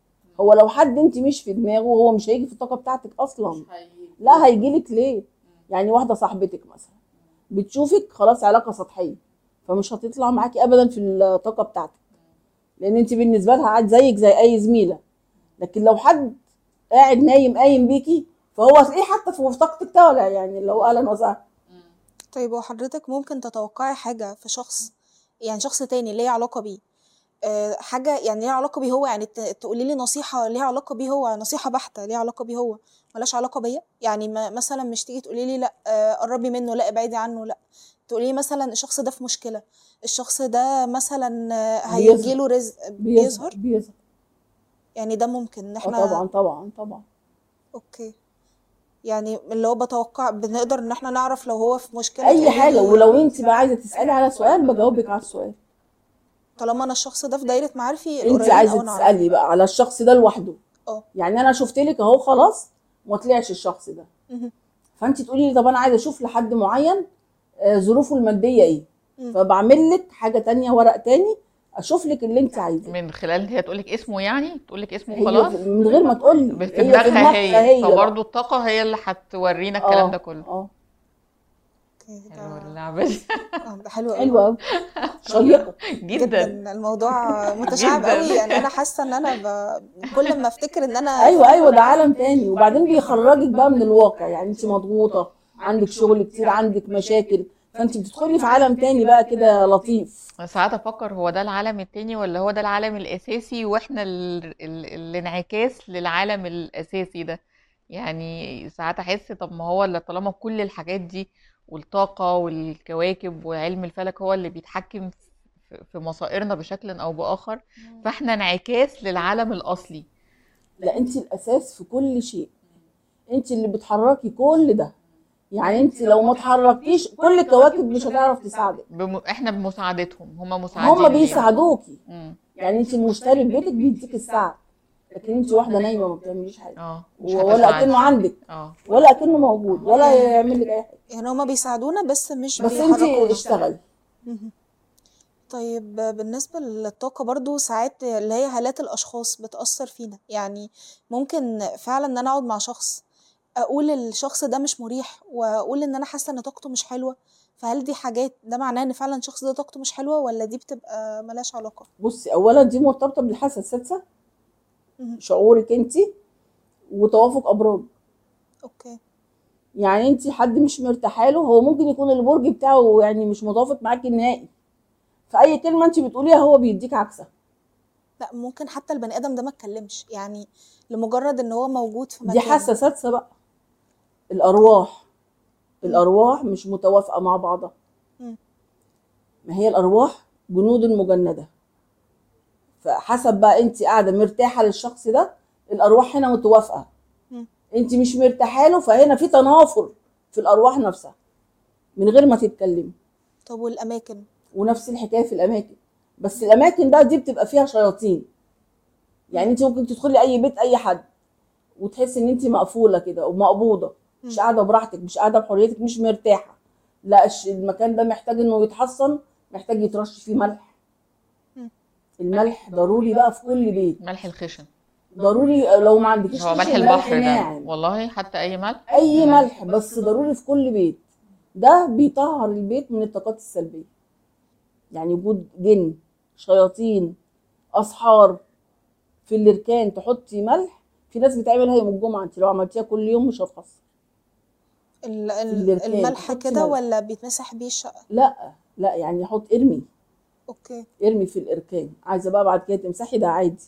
هو لو حد انت مش في دماغه هو مش هيجي في الطاقه بتاعتك اصلا لا هيجي لك ليه يعني واحده صاحبتك مثلا بتشوفك خلاص علاقه سطحيه فمش هتطلع معاكي ابدا في الطاقه بتاعتك لان انت بالنسبه لها عاد زيك زي اي زميله لكن لو حد قاعد نايم قايم بيكي فهو هتلاقيه حتى في طاقتك طالع يعني اللي هو اهلا وسهلا طيب وحضرتك ممكن تتوقعي حاجة في شخص يعني شخص تاني ليه علاقة بيه أه حاجة يعني ليها علاقة بيه هو يعني ت- تقولي لي نصيحة ليها علاقة بيه هو نصيحة بحتة ليها علاقة بيه هو ملهاش علاقة بيا يعني ما مثلا مش تيجي تقولي لي لا آه، قربي منه لا ابعدي عنه لا تقولي لي مثلا الشخص ده في مشكلة الشخص ده مثلا آه، بيظهر. هيجيله رزق بيظهر بيظهر بيظهر يعني ده ممكن ان آه احنا طبعا طبعا طبعا اوكي يعني اللي هو بتوقع بنقدر ان احنا نعرف لو هو في مشكلة اي تقولي حاجه لي- ولو انت بقى عايزه تسالي على سؤال بجاوبك على السؤال طالما انا الشخص ده في دايره معارفي انت القريبين عايزه أو أنا أعرفه. تسالي بقى على الشخص ده لوحده اه يعني انا شفت لك اهو خلاص ما طلعش الشخص ده مهم. فانت تقولي لي طب انا عايزه اشوف لحد معين آه، ظروفه الماديه ايه مم. فبعمل لك حاجه تانية ورق تاني اشوف لك اللي انت عايزاه من خلال هي تقول لك اسمه يعني تقول لك اسمه هي خلاص من غير ما تقول لي في دماغها هي, هي بقى. فبرضه الطاقة هي اللي هتورينا الكلام آه، ده كله اه اوكي حلوة ده اللعبة دي آه، ده حلو قوي حلوه قوي شيقه جدا جدا الموضوع متشعب جداً. قوي يعني انا حاسه ان انا ب... كل ما افتكر ان انا ايوه ايوه ده عالم تاني وبعدين بيخرجك بقى من الواقع يعني انت مضغوطه عندك شغل كتير عندك مشاكل فانت بتدخلي في عالم تاني بقى كده لطيف ساعات افكر هو ده العالم التاني ولا هو ده العالم الاساسي واحنا ال... ال... الانعكاس للعالم الاساسي ده يعني ساعات احس طب ما هو اللي طالما كل الحاجات دي والطاقة والكواكب وعلم الفلك هو اللي بيتحكم في- في مصائرنا بشكل او باخر فاحنا انعكاس للعالم الاصلي لا انت الاساس في كل شيء انت اللي بتحركي كل ده يعني انت لو ما اتحركتيش كل الكواكب مش هتعرف تساعدك بم... احنا بمساعدتهم هم مساعدين هم بيساعدوكي مم. يعني انت المشتري في بيتك بيديك الساعه لكن انت واحده نايمه ما بتعمليش حاجه اه مش ولا هتساعد. اكنه عندك اه ولا اكنه موجود ولا يعمل لك اي حاجه يعني هما بيساعدونا بس مش بس انت بيحركونا اشتغلي طيب بالنسبة للطاقة برضو ساعات اللي هي هالات الأشخاص بتأثر فينا يعني ممكن فعلا إن أنا أقعد مع شخص أقول الشخص ده مش مريح وأقول إن أنا حاسة إن طاقته مش حلوة فهل دي حاجات ده معناه إن فعلا الشخص ده طاقته مش حلوة ولا دي بتبقى ملهاش علاقة؟ بصي اولا دي مرتبطه بالحاسه السادسه مهم. شعورك انت وتوافق ابراج أوكي يعني انت حد مش مرتاحه له هو ممكن يكون البرج بتاعه يعني مش متوافق معاكي نهائي فاي كلمه انت بتقوليها هو بيديك عكسها لا ممكن حتى البني آدم ده ما اتكلمش يعني لمجرد إن هو موجود في مكان دي حاسه سادسه بقى الارواح الارواح مش متوافقه مع بعضها مم. ما هي الارواح جنود مجنده فحسب بقى انت قاعده مرتاحه للشخص ده الارواح هنا متوافقه مم. انت مش مرتاحه له فهنا في تنافر في الارواح نفسها من غير ما تتكلمي طب والأماكن ونفس الحكايه في الاماكن بس الاماكن بقى دي بتبقى فيها شياطين يعني انت ممكن تدخلي اي بيت اي حد وتحسي ان انت مقفوله كده ومقبوضه مش مم. قاعده براحتك مش قاعده بحريتك مش مرتاحه لا الش- المكان ده محتاج انه يتحصن محتاج يترش فيه ملح مم. الملح ضروري بقى في كل بيت ملح الخشن ضروري لو ما عندكيش هو ملح خشن، البحر ده ناعم والله حتى اي ملح اي ملح بس ضروري في كل بيت ده بيطهر البيت من الطاقات السلبيه يعني وجود جن شياطين اسحار في الاركان تحطي ملح في ناس بتعملها يوم الجمعه انت لو عملتيها كل يوم مش هتخسر ال- في ال- البركان الملح تحطي كده ملح. ولا بيتمسح بيه الشقة؟ لا لا يعني حط ارمي أوكي ارمي في الاركان عايزه بقى بعد كده تمسحي ده عادي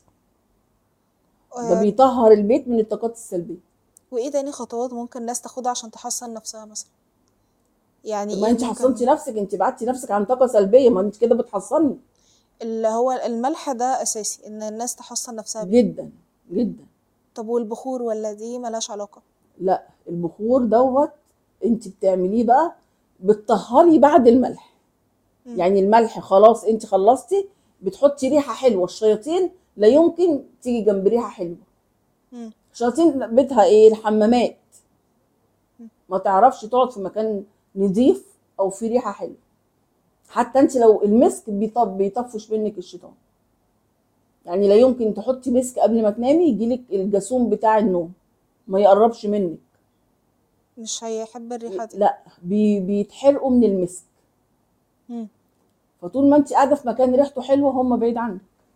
ده آه، بيطهر البيت من الطاقات السلبيه وايه تاني خطوات ممكن الناس تاخدها عشان تحسن نفسها مثلا يعني ما ايه انت ممكن حصنتي نفسك انت بعدتي نفسك عن طاقه سلبيه ما انت كده بتحصني اللي هو الملح ده اساسي ان الناس تحسن نفسها بيه جدا جدا طب والبخور ولا دي ملهاش علاقة لا البخور دوت انت بتعمليه بقى بتطهري بعد الملح مم. يعني الملح خلاص انت خلصتي بتحطي ريحه حلوه الشياطين لا يمكن تيجي جنب ريحه حلوه مم. الشياطين بيتها ايه الحمامات ما تعرفش تقعد في مكان نظيف او في ريحه حلوه حتى انت لو المسك بيطب بيطفش منك الشيطان يعني لا يمكن تحطي مسك قبل ما تنامي يجيلك الجاسوم بتاع النوم ما يقربش منك مش هيحب الريحة دي لا بي بيتحرقوا من المسك مم. فطول ما انت قاعده في مكان ريحته حلوه هم بعيد عنك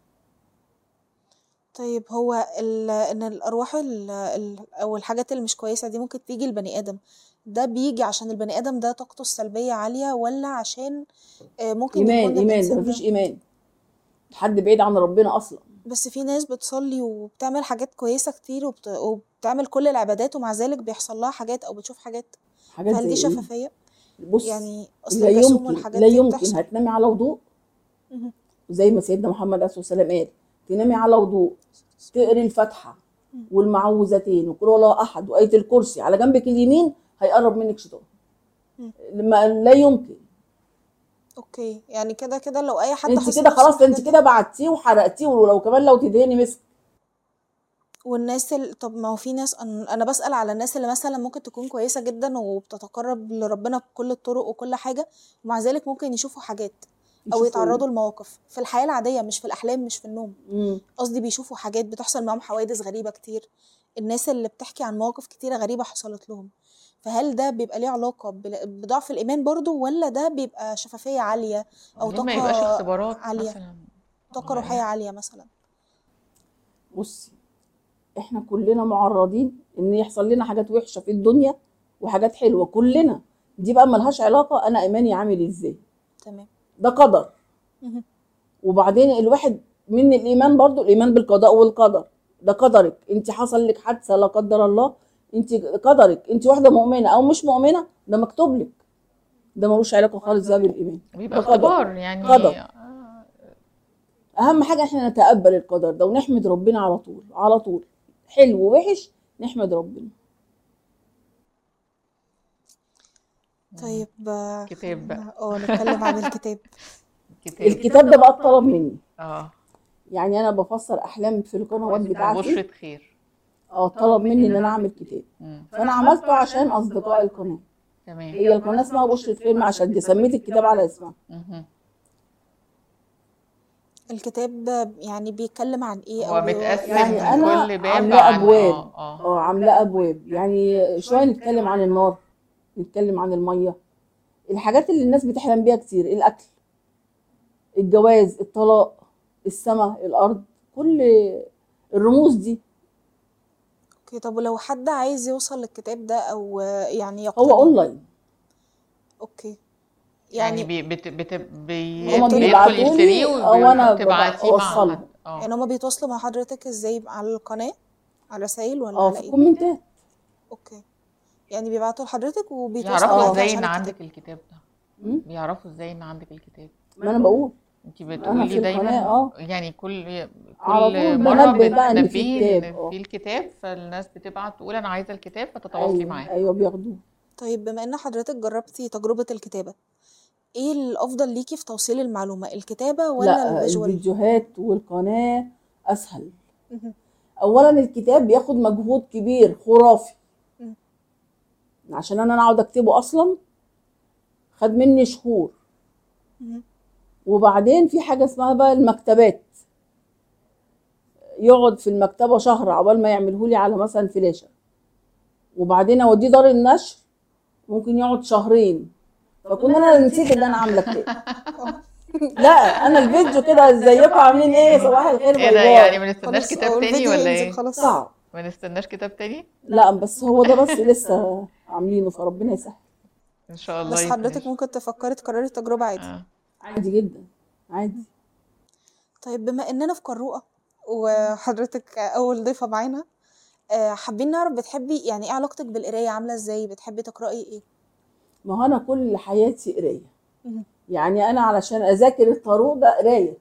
طيب هو ال- ان الارواح ال- ال- او الحاجات اللي مش كويسة دي ممكن تيجي البني ادم ده بيجي عشان البني ادم ده طاقته السلبية عالية ولا عشان آه، ممكن ايمان يكون ايمان ده الانسان مفيش ده ايمان حد بعيد عن ربنا اصلا بس في ناس بتصلي وبتعمل حاجات كويسة كتير وبت... وبتعمل كل العبادات ومع ذلك بيحصل لها حاجات او بتشوف حاجات حاجات فهل زي دي ايه شفافية بص يعني اصل لا الجاسوم يمكن والحاجات لا دي يمكن بتحصل هتنامي على وضوء مهم. زي ما سيدنا محمد عليه الصلاه والسلام قال تنامي على وضوء تقري الفاتحه والمعوذتين وقل هو الله احد وايه الكرسي على جنبك اليمين هيقرب منك شيطان مم. لما لا يمكن اوكي يعني كده كده لو اي حد انت حس كده نفسه خلاص بالحاجات انت دي- كده بعتيه وحرقتيه ولو كمان لو تدهني مسك والناس ال... طب ما هو في ناس أنا... انا بسأل على الناس اللي مثلا ممكن تكون كويسة جدا وبتتقرب لربنا بكل الطرق وكل حاجة ومع ذلك ممكن يشوفوا حاجات او يشوفوا يتعرضوا لمواقف في الحياة العادية مش في الاحلام مش في النوم مم. قصدي بيشوفوا حاجات بتحصل معاهم حوادث غريبة كتير الناس اللي بتحكي عن مواقف كتيرة غريبة حصلت لهم فهل ده بيبقى ليه علاقة بل- بضعف الإيمان برضو ولا ده بيبقى شفافية عالية أو ليه ما يبقاش طاقة اختبارات عالية مثلا طاقة روحية عالية مثلا بصي احنا كلنا معرضين ان يحصل لنا حاجات وحشه في الدنيا وحاجات حلوه كلنا دي بقى ملهاش علاقه انا ايماني عامل ازاي تمام ده قدر مهم. وبعدين الواحد من الايمان برضو الايمان بالقضاء والقدر ده قدرك انت حصل لك حادثه لا قدر الله انت قدرك انت واحده مؤمنه او مش مؤمنه ده مكتوب لك ده ملوش علاقه خالص بقى بالايمان بيبقى ده قدر. اختبار يعني قدر. آه، اهم حاجه احنا نتقبل القدر ده ونحمد ربنا على طول على طول حلو ووحش نحمد ربنا طيب آه، كتاب بقى. اه نتكلم عن الكتاب كتاب الكتاب ده بقى اتطلب مني اه يعني انا بفسر احلام في القنوات بتاعتي بشرة خير اه طلب مني ان انا اعمل كتاب مم. فانا عملته عشان اصدقاء القناه تمام هي القناه اسمها بشرة فيلم عشان دي سميت الكتاب على اسمها مهم. الكتاب يعني بيتكلم عن ايه هو أو بي- متقسم يعني أنا كل باب عاملاه عن أبواب. اه اه اه عاملاه ابواب يعني شويه نتكلم عن النار نتكلم عن الميه الحاجات اللي الناس بتحلم بيها كتير الاكل الجواز الطلاق السماء الارض كل الرموز دي اوكي طب ولو حد عايز يوصل للكتاب ده او يعني هو يقتني اونلاين اوكي يعني يعني بي بت بت بي هما بيدخل بيبعتولي يشتريه أو أنا وتبعتيه مع بوصله. حد اه يعني هما بيتواصلوا مع حضرتك ازاي على القناة على رسائل ولا اه على في ايه الكومنتات اوكي يعني بيبعتوا لحضرتك وبيتواصلوا يعرفوا آه. معاكي ازاي عشان ان الكتاب عندك الكتاب ده مم. بيعرفوا ازاي ان عندك الكتاب ما انا بقول انت أنا بتقولي في دايما القناة، اه. يعني كل على كل طول مره بنبه بقى إن في بتنبهي كتاب، ان اه. في الكتاب فالناس بتبعت تقول انا عايزه الكتاب فتتواصلي ايوه معاها ايوه بياخدوه طيب بما ان حضرتك جربتي تجربة الكتابة ايه الافضل ليكي في توصيل المعلومة الكتابة ولا لا الفيجوال الفيديوهات والقناه اسهل مهم. اولا الكتاب بياخد مجهود كبير خرافي مم. عشان انا اقعد اكتبه اصلا خد مني شهور مهم. وبعدين في حاجه اسمها بقى المكتبات يقعد في المكتبه شهر عقبال ما يعمله لي على مثلا فلاشه وبعدين اوديه دار النشر ممكن يقعد شهرين فكون انا نسيت ان انا عامله كتاب لا انا الفيديو كده ازيكم عاملين ايه صباح الخير ايه باي ده باي يعني ما نستناش خلاص كتاب أو تاني الفيديو ولا ينزل ايه خلاص صعب ما نستناش كتاب تاني لا بس هو ده بس لسه عاملينه فربنا يسهل ان شاء الله بس يكون حضرتك ممكن تفكري تكرري التجربة عادي آه. عادي جدا عادي طيب بما اننا في قروءة وحضرتك اول ضيفة معانا آه، حابين نعرف بتحبي يعني ايه علاقتك بالقراية عاملة ازاي بتحبي تقرأي ايه ما هو انا كل حياتي قرايه مهم. يعني انا علشان اذاكر الطاروق ده قرايه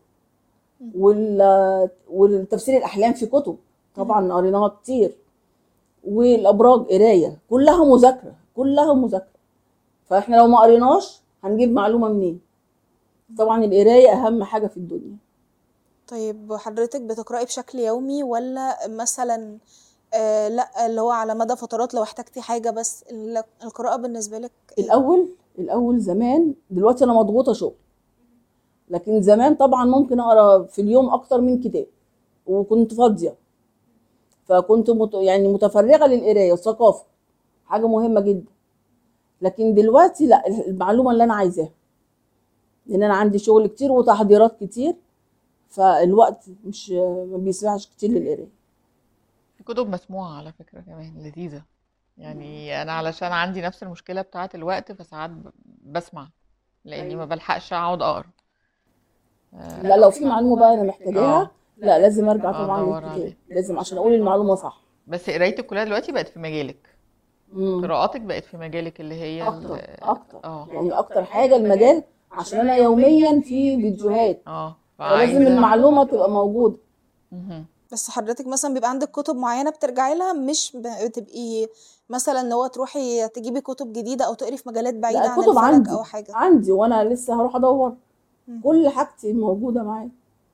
وال والتفسير الاحلام في كتب طبعا قريناها كتير والابراج قرايه كلها مذاكره كلها مذاكره فاحنا لو ما قريناش هنجيب معلومه منين طبعا القرايه اهم حاجه في الدنيا طيب حضرتك بتقرأي بشكل يومي ولا مثلا آه لا اللي هو على مدى فترات لو احتجتي حاجة بس ال- القراءة بالنسبة لك إيه؟ الاول الاول زمان دلوقتي انا مضغوطه شغل لكن زمان طبعا ممكن اقرا في اليوم اكتر من كتاب وكنت فاضيه فكنت مت... يعني متفرغه للقرايه والثقافه حاجه مهمه جدا لكن دلوقتي لا المعلومه اللي انا عايزاها لان انا عندي شغل كتير وتحضيرات كتير فالوقت مش ما بيسمحش كتير للقرايه في كتب مسموعة على فكرة كمان لذيذة يعني أنا علشان عندي نفس المشكلة بتاعة الوقت فساعات ب- بسمع لأني ما بلحقش أقعد أقرا لا لو في معلومه بقى انا محتاجاها آه. لا لازم ارجع آه، طبعا أدور للكتاب عليه. لازم عشان اقول المعلومه صح بس قرايتك كلها دلوقتي بقت في مجالك مم. قراءاتك بقت في مجالك اللي هي ال- اكتر اكتر اه يعني اكتر حاجه المجال عشان انا يوميا في فيديوهات اه فلازم فعايزة المعلومه تبقى موجوده مهم. بس حضرتك مثلا بيبقى عندك كتب معينة بترجعي لها مش بتبقي مثلا ان هو تروحي تجيبي كتب جديدة او تقري في مجالات بعيدة لا عن الكتب الفلك عندي او حاجة عندي وانا لسه هروح ادور مم. كل حاجتي موجوده معايا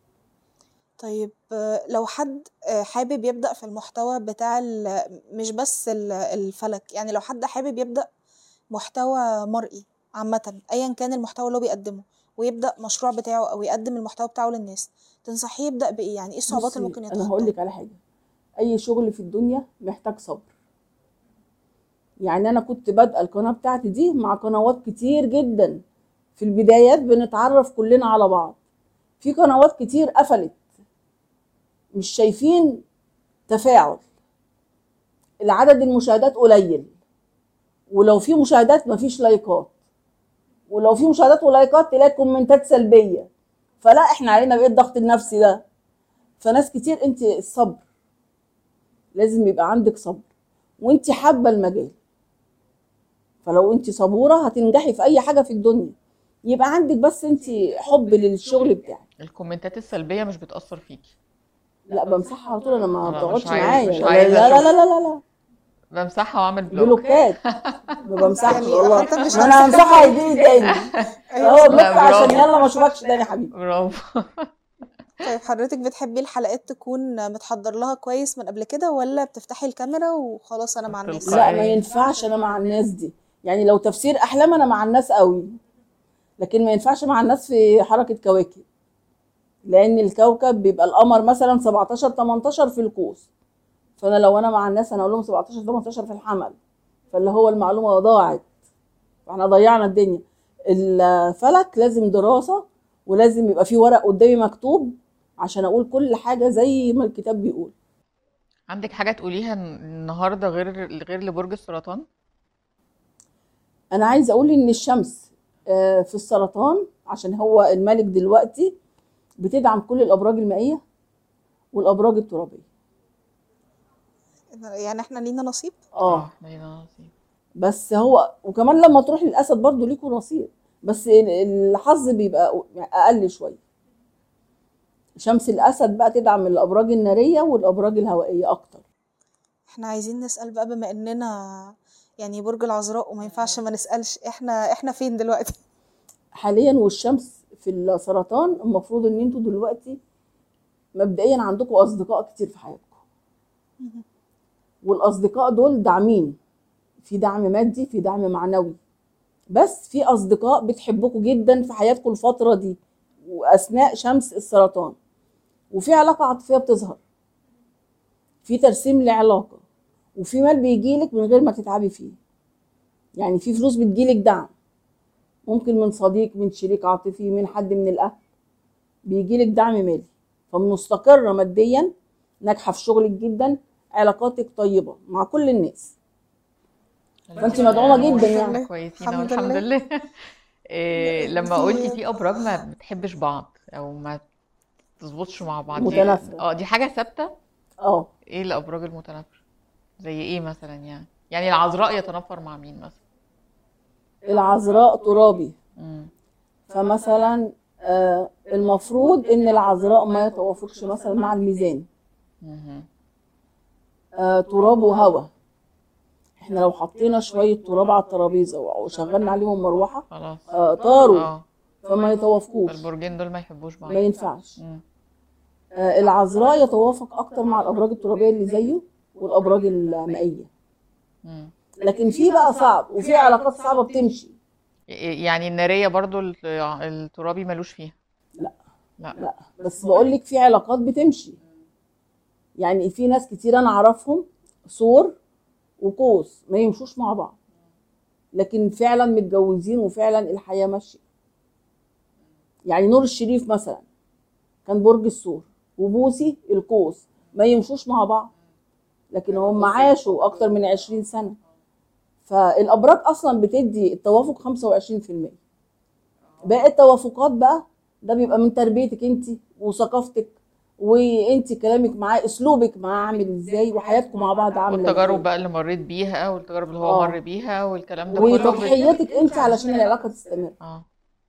طيب آه، لو حد آه، حابب يبدأ في المحتوى بتاع ال- مش بس ال- الفلك يعني لو حد حابب يبدأ محتوى مرئي عامة أيا كان المحتوى اللي هو بيقدمه ويبدأ مشروع بتاعه أو يقدم المحتوى بتاعه للناس تنصحيه يبدأ بإيه يعني إيه الصعوبات اللي بصي ممكن انا هقول يتخطاها لك على حاجه اي شغل في الدنيا محتاج صبر يعني انا كنت بادئه القناه بتاعتي دي مع قنوات كتير جدا في البدايات بنتعرف كلنا على بعض في قنوات كتير قفلت مش شايفين تفاعل العدد المشاهدات قليل ولو في مشاهدات مفيش لايكات ولو في مشاهدات ولايكات تلاقي كومنتات سلبيه فلا احنا علينا بايه الضغط النفسي ده فناس كتير انت الصبر لازم يبقى عندك صبر وانت حابه المجال فلو انت صبوره هتنجحي في اي حاجه في الدنيا يبقى عندك بس انت حب للشغل بتاعك الكومنتات السلبيه مش بتاثر فيكي لا بمسحها على طول انا ما لا، بتقعدش مش عايز- معايا مش لا عايزة لا لا أشوف. لا لا لا بمسحها واعمل بلوك بلوكات ما بمسحش يعني والله حتى مش ما انا همسحها يجيلي تاني أيوة. هو بلوك لا، عشان برافو. يلا ما اشوفكش تاني يا حبيبي برافو طيب حضرتك بتحبي الحلقات تكون متحضر لها كويس من قبل كده ولا بتفتحي الكاميرا وخلاص انا مع الناس تلقائي. لا ما ينفعش انا مع الناس دي يعني لو تفسير احلام انا مع الناس قوي لكن ما ينفعش مع الناس في حركه كواكب لان الكوكب بيبقى القمر مثلا 17 18 في القوس فانا لو انا مع الناس انا اقول لهم 17 18 في الحمل فاللي هو المعلومه ضاعت فاحنا ضيعنا الدنيا الفلك لازم دراسه ولازم يبقى في ورق قدامي مكتوب عشان اقول كل حاجه زي ما الكتاب بيقول عندك حاجه تقوليها النهارده غير غير لبرج السرطان انا عايزه اقول ان الشمس آه، في السرطان عشان هو الملك دلوقتي بتدعم كل الابراج المائيه والابراج الترابيه يعني احنا لينا نصيب اه لينا نصيب بس هو وكمان لما تروح للاسد برضو ليكوا نصيب بس ال- الحظ بيبقى اقل شويه شمس الاسد بقى تدعم الابراج الناريه والابراج الهوائيه اكتر احنا عايزين نسأل بقى بما اننا يعني برج العذراء وما ينفعش ما نسألش احنا احنا فين دلوقتي حاليا والشمس في السرطان المفروض ان انتوا دلوقتي مبدئيا عندكم اصدقاء كتير في حياتكم والاصدقاء دول داعمين في دعم مادي في دعم معنوي بس في اصدقاء بتحبكم جدا في حياتكم الفتره دي واثناء شمس السرطان وفي علاقه عاطفيه بتظهر في ترسيم لعلاقه وفي مال بيجيلك من غير ما تتعبي فيه يعني في فلوس بتجيلك دعم ممكن من صديق من شريك عاطفي من حد من الاهل بيجيلك دعم مالي فمستقره ماديا ناجحه في شغلك جدا علاقاتك طيبه مع كل الناس فأنت مدعومة جدا يعني. كويسين الحمد والحمد لله. لله إيه لما قلتي في ابراج ما بتحبش بعض او ما تظبطش مع بعض دي- متنافرة. اه دي حاجه ثابته اه ايه الابراج المتنافره زي ايه مثلا يعني يعني العذراء يتنافر مع مين مثلا العذراء ترابي مم. فمثلا آه المفروض ان العذراء ما يتوافقش مثلا مع الميزان مهم. آه تراب وهواء احنا لو حطينا شويه تراب على الترابيزه وشغلنا عليهم مروحه خلاص آه طاروا اه فما يتوافقوش فالبرجين دول ما يحبوش بعض ما ينفعش مم. آه العذراء يتوافق اكتر مع الابراج الترابيه اللي زيه والابراج المائيه مم. لكن في بقى صعب وفي علاقات صعبه بتمشي يعني النارية برضو الت- الترابي ملوش فيها لا. لا لا بس بقول لك في علاقات بتمشي يعني في ناس كتير انا اعرفهم ثور وقوس ما يمشوش مع بعض لكن فعلا متجوزين وفعلا الحياه ماشيه يعني نور الشريف مثلا كان برج الثور وبوسي القوس ما يمشوش مع بعض لكن هم عاشوا اكتر من 20 سنه فالابراج اصلا بتدي التوافق 25% باقي التوافقات بقى ده بيبقى من تربيتك انت وثقافتك وانت كلامك معاه اسلوبك معاه عامل ازاي وحياتكم مع بعض عامله والتجارب ازاي بقى اللي مريت بيها والتجارب اللي هو آه. مر بيها والكلام ده كله بت- وتضحيتك انت علشان العلاقه تستمر اه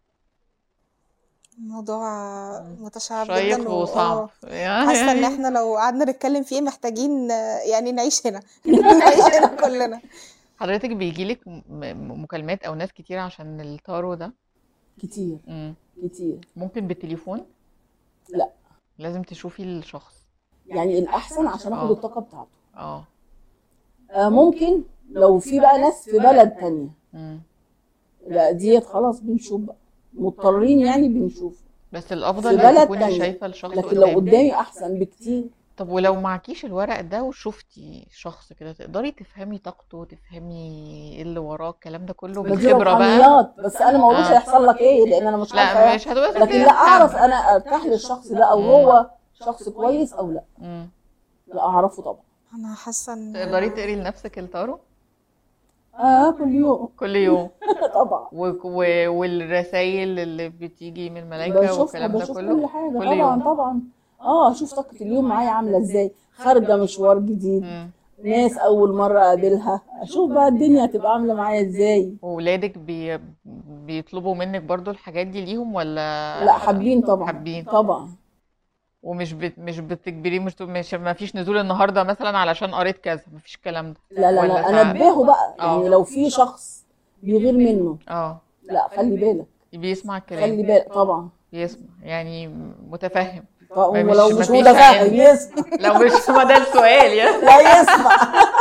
الموضوع متشعب شيق جدا و- وصعب آه. يعني حاسه ان احنا لو قعدنا نتكلم فيه محتاجين آه، يعني نعيش هنا نعيش هنا كلنا حضرتك بيجيلك م- م- مكالمات او ناس كتير عشان التارو ده كتير مم. كتير ممكن بالتليفون لا لازم تشوفي الشخص يعني الاحسن عشان اخد آه. الطاقه بتاعته اه آه ممكن لو في بقى ناس في بلد تانية مم. لا ديت خلاص بنشوف بقى مضطرين يعني بنشوف بس الافضل في انك بلد تكوني تانية. شايفه الشخص لكن لو قدامك قدامي احسن بكتير طب ولو معكيش الورق ده وشفتي شخص كده تقدري تفهمي طاقته تفهمي ايه اللي وراه الكلام ده كله ما دي بالخبرة بقى روحانيات بس انا ما اقولش آه. هيحصل لك ايه لان انا مش عارفه لا مش هتبقى لكن فاكرة لا اعرف فعلا. انا ارتاح للشخص ده او مم. هو شخص كويس او لا مم. لا اعرفه طبعا انا حاسه ان تقدري تقري لنفسك التارو اه كل يوم كل يوم طبعا و... و... والرسائل اللي بتيجي من الملائكة بشوفها والكلام ده بشوف كله كل حاجه كل طبعا يوم طبعا اه اشوف طاقه اليوم معايا عامله ازاي خارجه مشوار جديد مم. ناس اول مره اقابلها اشوف بقى الدنيا هتبقى عامله معايا ازاي وولادك بي... بيطلبوا منك برضو الحاجات دي ليهم ولا لا حابين طبعا حابين طبعا ومش بت... مش بتجبريه مش مش ما فيش نزول النهارده مثلا علشان قريت كذا ما فيش الكلام ده لا لا ولا لا ساعات؟ انبهه بقى يعني آه. لو في شخص بيغير منه اه لا خلي بالك بيسمع الكلام خلي بالك طبعا بيسمع يعني متفهم طب ما مش- ولو ما مش فيش متفاهم عادي. يسمع لو مش ما ده السؤال يعني لا يسمع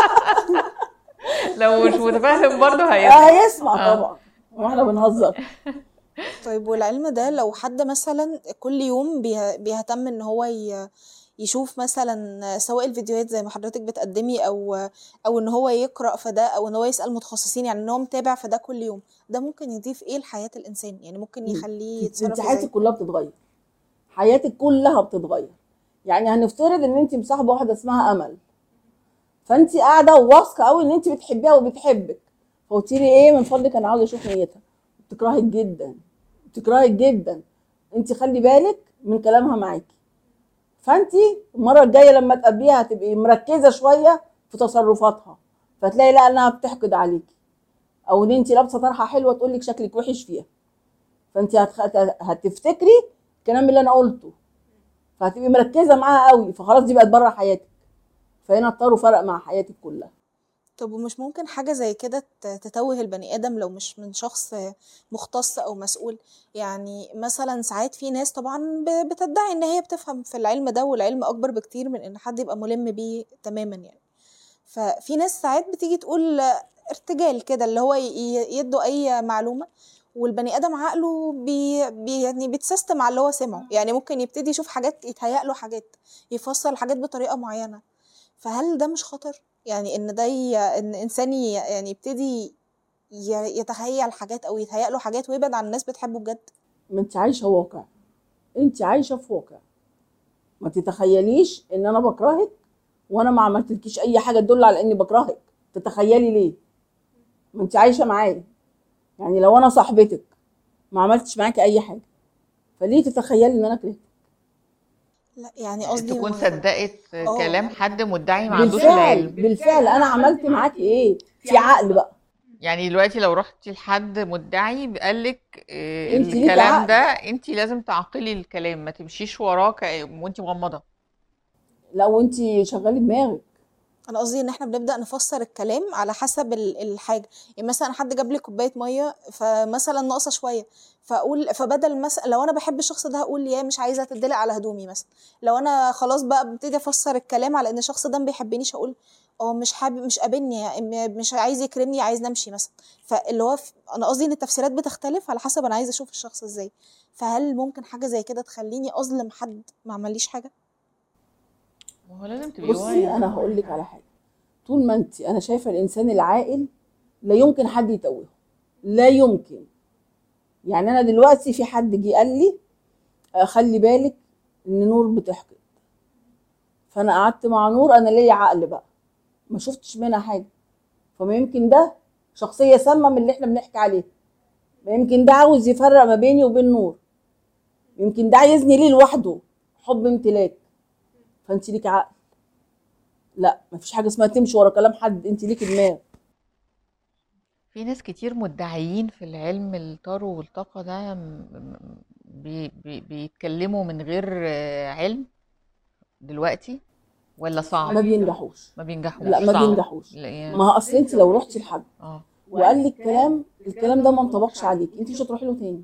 لو مش متفهم برضه هيسمع لا يسمع آه. طبعا واحنا بنهزر طيب والعلم ده لو حد مثلا كل يوم بيه- بيهتم ان هو ي- يشوف مثلا سواء الفيديوهات زي ما حضرتك بتقدمي او او ان هو يقرا في ده او ان هو يسال متخصصين يعني ان هو متابع في ده كل يوم ده ممكن يضيف ايه لحياه الانسان يعني ممكن يخليه انت يتصرف حياتك ازاي كلها بتتغير حياتك كلها بتتغير يعني هنفترض ان انت مصاحبه واحده اسمها امل فانت قاعده وواثقه قوي ان انت بتحبيها وبتحبك فقلت لي ايه من فضلك انا عاوزه اشوف نيتها بتكرهك جدا بتكرهك جدا انت خلي بالك من كلامها معاكي فانت المره الجايه لما تقابليها هتبقي مركزه شويه في تصرفاتها فتلاقي لا انها بتحقد عليكي او ان انت لابسه طرحه حلوه تقول لك شكلك وحش فيها فانت هتخ... هتفتكري الكلام اللي انا قلته فهتبقي مركزه معاها قوي فخلاص دي بقت بره حياتك فهنا الطار فرق مع حياتك كلها طب ومش ممكن حاجة زي كده ت- تتوه البني آدم لو مش من شخص مختص أو مسؤول يعني مثلا ساعات في ناس طبعا ب- بتدعي إن هي بتفهم في العلم ده والعلم أكبر بكتير من إن حد يبقى ملم بيه تماما يعني ففي ناس ساعات بتيجي تقول ارتجال كده اللي هو ي- ي- يدوا أي معلومة والبني آدم عقله بي بي يعني بيتسيستم على اللي هو سمعه يعني ممكن يبتدي يشوف حاجات يتهيأ له حاجات يفسر الحاجات بطريقة معينة فهل ده مش خطر؟ يعني ان ده ي... ان انسان ي... يعني يبتدي ي... يتخيل حاجات او يتهيأ له حاجات ويبعد عن الناس بتحبه بجد ما انت عايشه واقع انت عايشه في واقع ما تتخيليش ان انا بكرهك وانا ما عملتلكيش اي حاجه تدل على اني بكرهك تتخيلي ليه ما انت عايشه معايا يعني لو انا صاحبتك ما عملتش معاكي اي حاجه فليه تتخيلي ان انا كرهتك لا يعني قصدي تكون هو- صدقت اه. كلام حد مدعي ما عندوش بالفعل العلم بالفعل انا عملت معاكي ايه في عقل بقى يعني دلوقتي لو رحتي لحد مدعي قالك آه، انت ليكي الكلام عقل. ده انت لازم تعقلي الكلام ما تمشيش وراه ك- وانت مغمضه لو انت شغالي دماغك انا قصدي ان احنا بنبدا نفسر الكلام على حسب ال- الحاجه يعني مثلا حد جاب لي كوبايه ميه فمثلا ناقصه شويه فاقول فبدل مثلا لو انا بحب الشخص ده اقول يا مش عايزه تدلق على هدومي مثلا لو انا خلاص بقى ببتدي افسر الكلام على ان الشخص ده ما بيحبنيش اقول اه مش حابب مش قابلني م- مش عايز يكرمني عايز نمشي مثلا فاللي هو ف- انا قصدي ان التفسيرات بتختلف على حسب انا عايزه اشوف الشخص ازاي فهل ممكن حاجه زي كده تخليني اظلم حد ما عمليش حاجه ما هو لازم تبقي بصي واعية انا هقول لك على حاجه طول ما انت انا شايفه الانسان العاقل لا يمكن حد يتوهه لا يمكن يعني انا دلوقتي في حد جه قال لي آه، خلي بالك ان نور بتحقد فانا قعدت مع نور انا ليا عقل بقى ما شفتش منها حاجه فما يمكن ده شخصيه سامه من اللي احنا بنحكي عليه ما يمكن ده عاوز يفرق ما بيني وبين نور يمكن ده عايزني ليه لوحده حب امتلاك فانت ليك عقل لا مفيش حاجه اسمها تمشي ورا كلام حد انت ليكي دماغ في ناس كتير مدعيين في العلم الطارو والطاقة ده م- م- بي بي بيتكلموا من غير آه، علم دلوقتي ولا صعب ما بينجحوش ما بينجحوش لا ما صعب. بينجحوش لا يعني ما هو اصل انت لو رحتي لحد اه وقال لك كلام الكلام ده ما انطبقش عليك انت مش هتروحي له تاني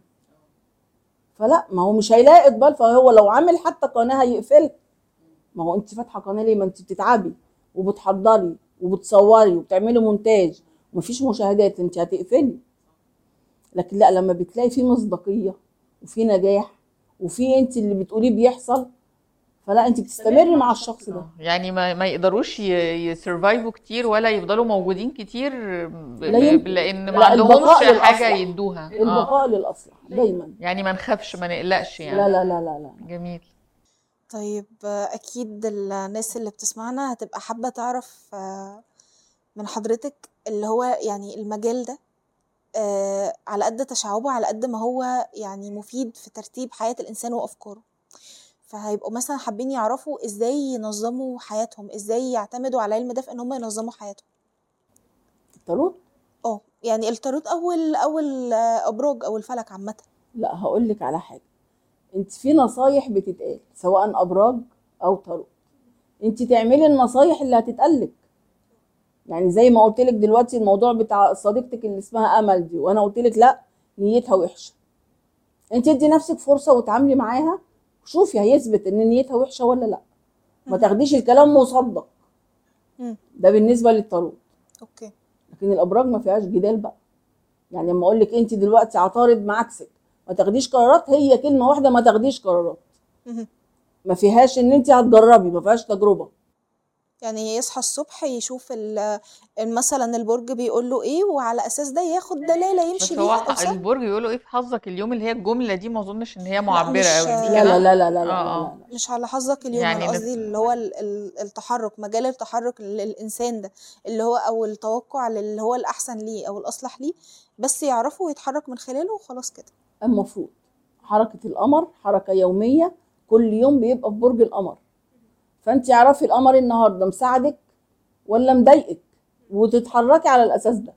فلا ما هو مش هيلاقي اقبال فهو لو عامل حتى قناه هيقفلها ما هو انت فاتحه قناه ليه ما انت بتتعبي وبتحضري وبتصوري وبتعملي مونتاج ومفيش مشاهدات انت هتقفلي لكن لا لما بتلاقي في مصداقيه وفي نجاح وفي انت اللي بتقوليه بيحصل فلا انت بتستمري مع الشخص ده يعني ما ما يقدروش يسرفايفوا كتير ولا يفضلوا موجودين كتير ب- لا ب- يمكن. لان ما لا، عندهمش البقاء حاجه للأصلح. يدوها اه البقاء للاصلح دايما يعني ما نخافش ما نقلقش يعني لا لا لا لا لا جميل طيب آه، اكيد الناس اللي بتسمعنا هتبقى حابة تعرف آه، من حضرتك اللي هو يعني المجال ده آه، على قد تشعبه على قد ما هو يعني مفيد في ترتيب حياة الإنسان وأفكاره فهيبقوا مثلا حابين يعرفوا ازاي ينظموا حياتهم ازاي يعتمدوا على العلم ده في ان هم ينظموا حياتهم التاروت اه يعني التاروت او ال او الابراج او الفلك عامه لا هقول لك على حاجه انت في نصايح بتتقال سواء ابراج او تاروت انت تعملي النصايح اللي هتتقالك يعني زي ما قلت لك دلوقتي الموضوع بتاع صديقتك اللي اسمها امل دي وانا قلت لك لا نيتها وحشه انت ادي نفسك فرصه وتعاملي معاها شوفي هيثبت ان نيتها وحشه ولا لا ما مم. تاخديش الكلام مصدق مم. ده بالنسبه للتاروت اوكي لكن الابراج ما فيهاش جدال بقى يعني لما اقول لك انت دلوقتي عطارد معاكسك ما تاخديش قرارات هي كلمه واحده ما تاخديش قرارات مهم. ما فيهاش ان انت هتجربي ما فيهاش تجربه يعني يصحى الصبح يشوف ال- مثلا البرج بيقول له ايه وعلى اساس ده ياخد دلاله بس يمشي هو بيها ح- أو صح؟ البرج بيقولوا ايه في حظك اليوم اللي هي الجمله دي ما اظنش ان هي معبره مش- قوي دي لا كده لا لا لا لا, لا, آه، لا, لا. مش على حظك اليوم يعني انا بت- قصدي اللي هو ال- ال- التحرك مجال التحرك للانسان ده اللي هو او التوقع اللي هو الاحسن ليه او الاصلح ليه بس يعرفه ويتحرك من خلاله وخلاص كده المفروض حركه القمر حركه يوميه كل يوم بيبقى في برج القمر فانت اعرفي القمر النهارده مساعدك ولا مضايقك وتتحركي على الاساس ده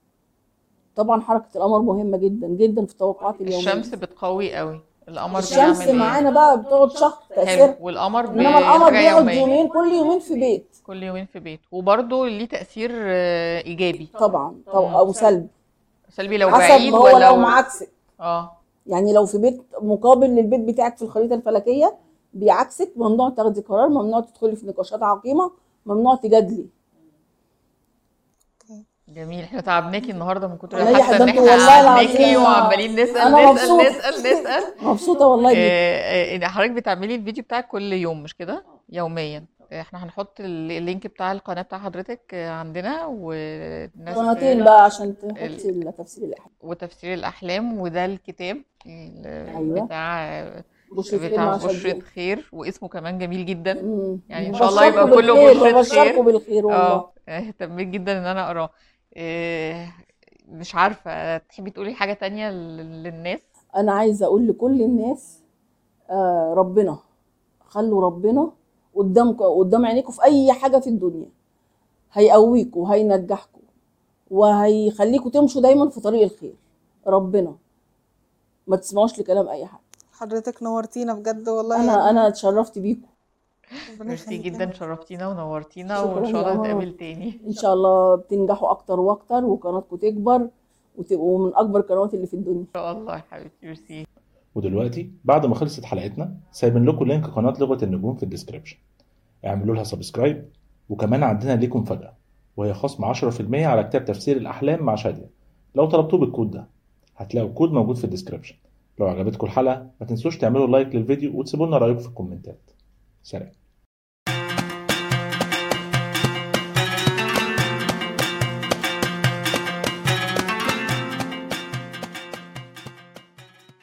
طبعا حركه القمر مهمه جدا جدا في التوقعات اليوميه الشمس بتقوي قوي القمر الشمس بيعمل ايه معانا بقى بتقعد شهر حلو تاثير والقمر انما القمر بحاجه بيقعد يوميه يومين كل يومين في بيت كل يومين في بيت وبرضه ليه تأثير آه، إيجابي طبعا طب او سلبي سلبي لو حسب بعيد ما هو ولا لو معاكسك اه يعني لو في بيت مقابل للبيت بتاعك في الخريطه الفلكيه بيعكسك ممنوع تاخدي قرار ممنوع تدخلي في نقاشات عقيمه ممنوع تجادلي جميل احنا تعبناكي النهارده من كتر لا يا حاسه ان حبيبتي احنا والله قعدناكي العظيم وعمالين نسأل أنا نسأل مبسوطة. نسأل نسأل مبسوطه والله بيك آه، آه، حضرتك بتعملي الفيديو بتاعك كل يوم مش كده يوميا احنا هنحط ال- اللينك بتاع القناة بتاع حضرتك آه، عندنا والناس قناتين بقى عشان تحطي التفسير الاحلام وتفسير الأحلام وده الكتاب ال- أيوة. بتاع بشرة خير بتاع مع بشرة شديد خير واسمه كمان جميل جدا مم. يعني إن شاء الله يبقى ببشركوا كله بالخير، بشرة ببشركوا خير. بالخير والله اه اهتميت جدا ان انا اقراه إيه، مش عارفة تحبي تقولي حاجة تانية لل- للناس انا عايزه اقول لكل الناس آه ربنا خلوا ربنا قدامكم قدام عينيكم في اي حاجه في الدنيا هيقويكم وهينجحكم وهيخليكم تمشوا دايما في طريق الخير ربنا ما تسمعوش لكلام اي حد حضرتك نورتينا بجد والله انا انا اتشرفت بيكم ربنا ميرسي يخليك جدا يا شرفتينا ونورتينا شكراً وان شاء الله يا قمر. نتقابل تاني ان شاء الله بتنجحوا اكتر واكتر وقناتكم تكبر وتبقوا من اكبر القنوات اللي في الدنيا ان شاء الله يا حبيبتي ميرسي ودلوقتي بعد ما خلصت حلقتنا سايبين لكم لينك قناة لغة النجوم في الديسكريبشن اعملوا لها سبسكرايب وكمان عندنا ليكم مفاجأة وهي خصم 10% على كتاب تفسير الأحلام مع شادية لو طلبتوه بالكود ده هتلاقوا الكود موجود في الديسكريبشن لو عجبتكم الحلقة ما تنسوش تعملوا لايك للفيديو وتسيبوا لنا رأيكم في الكومنتات سلام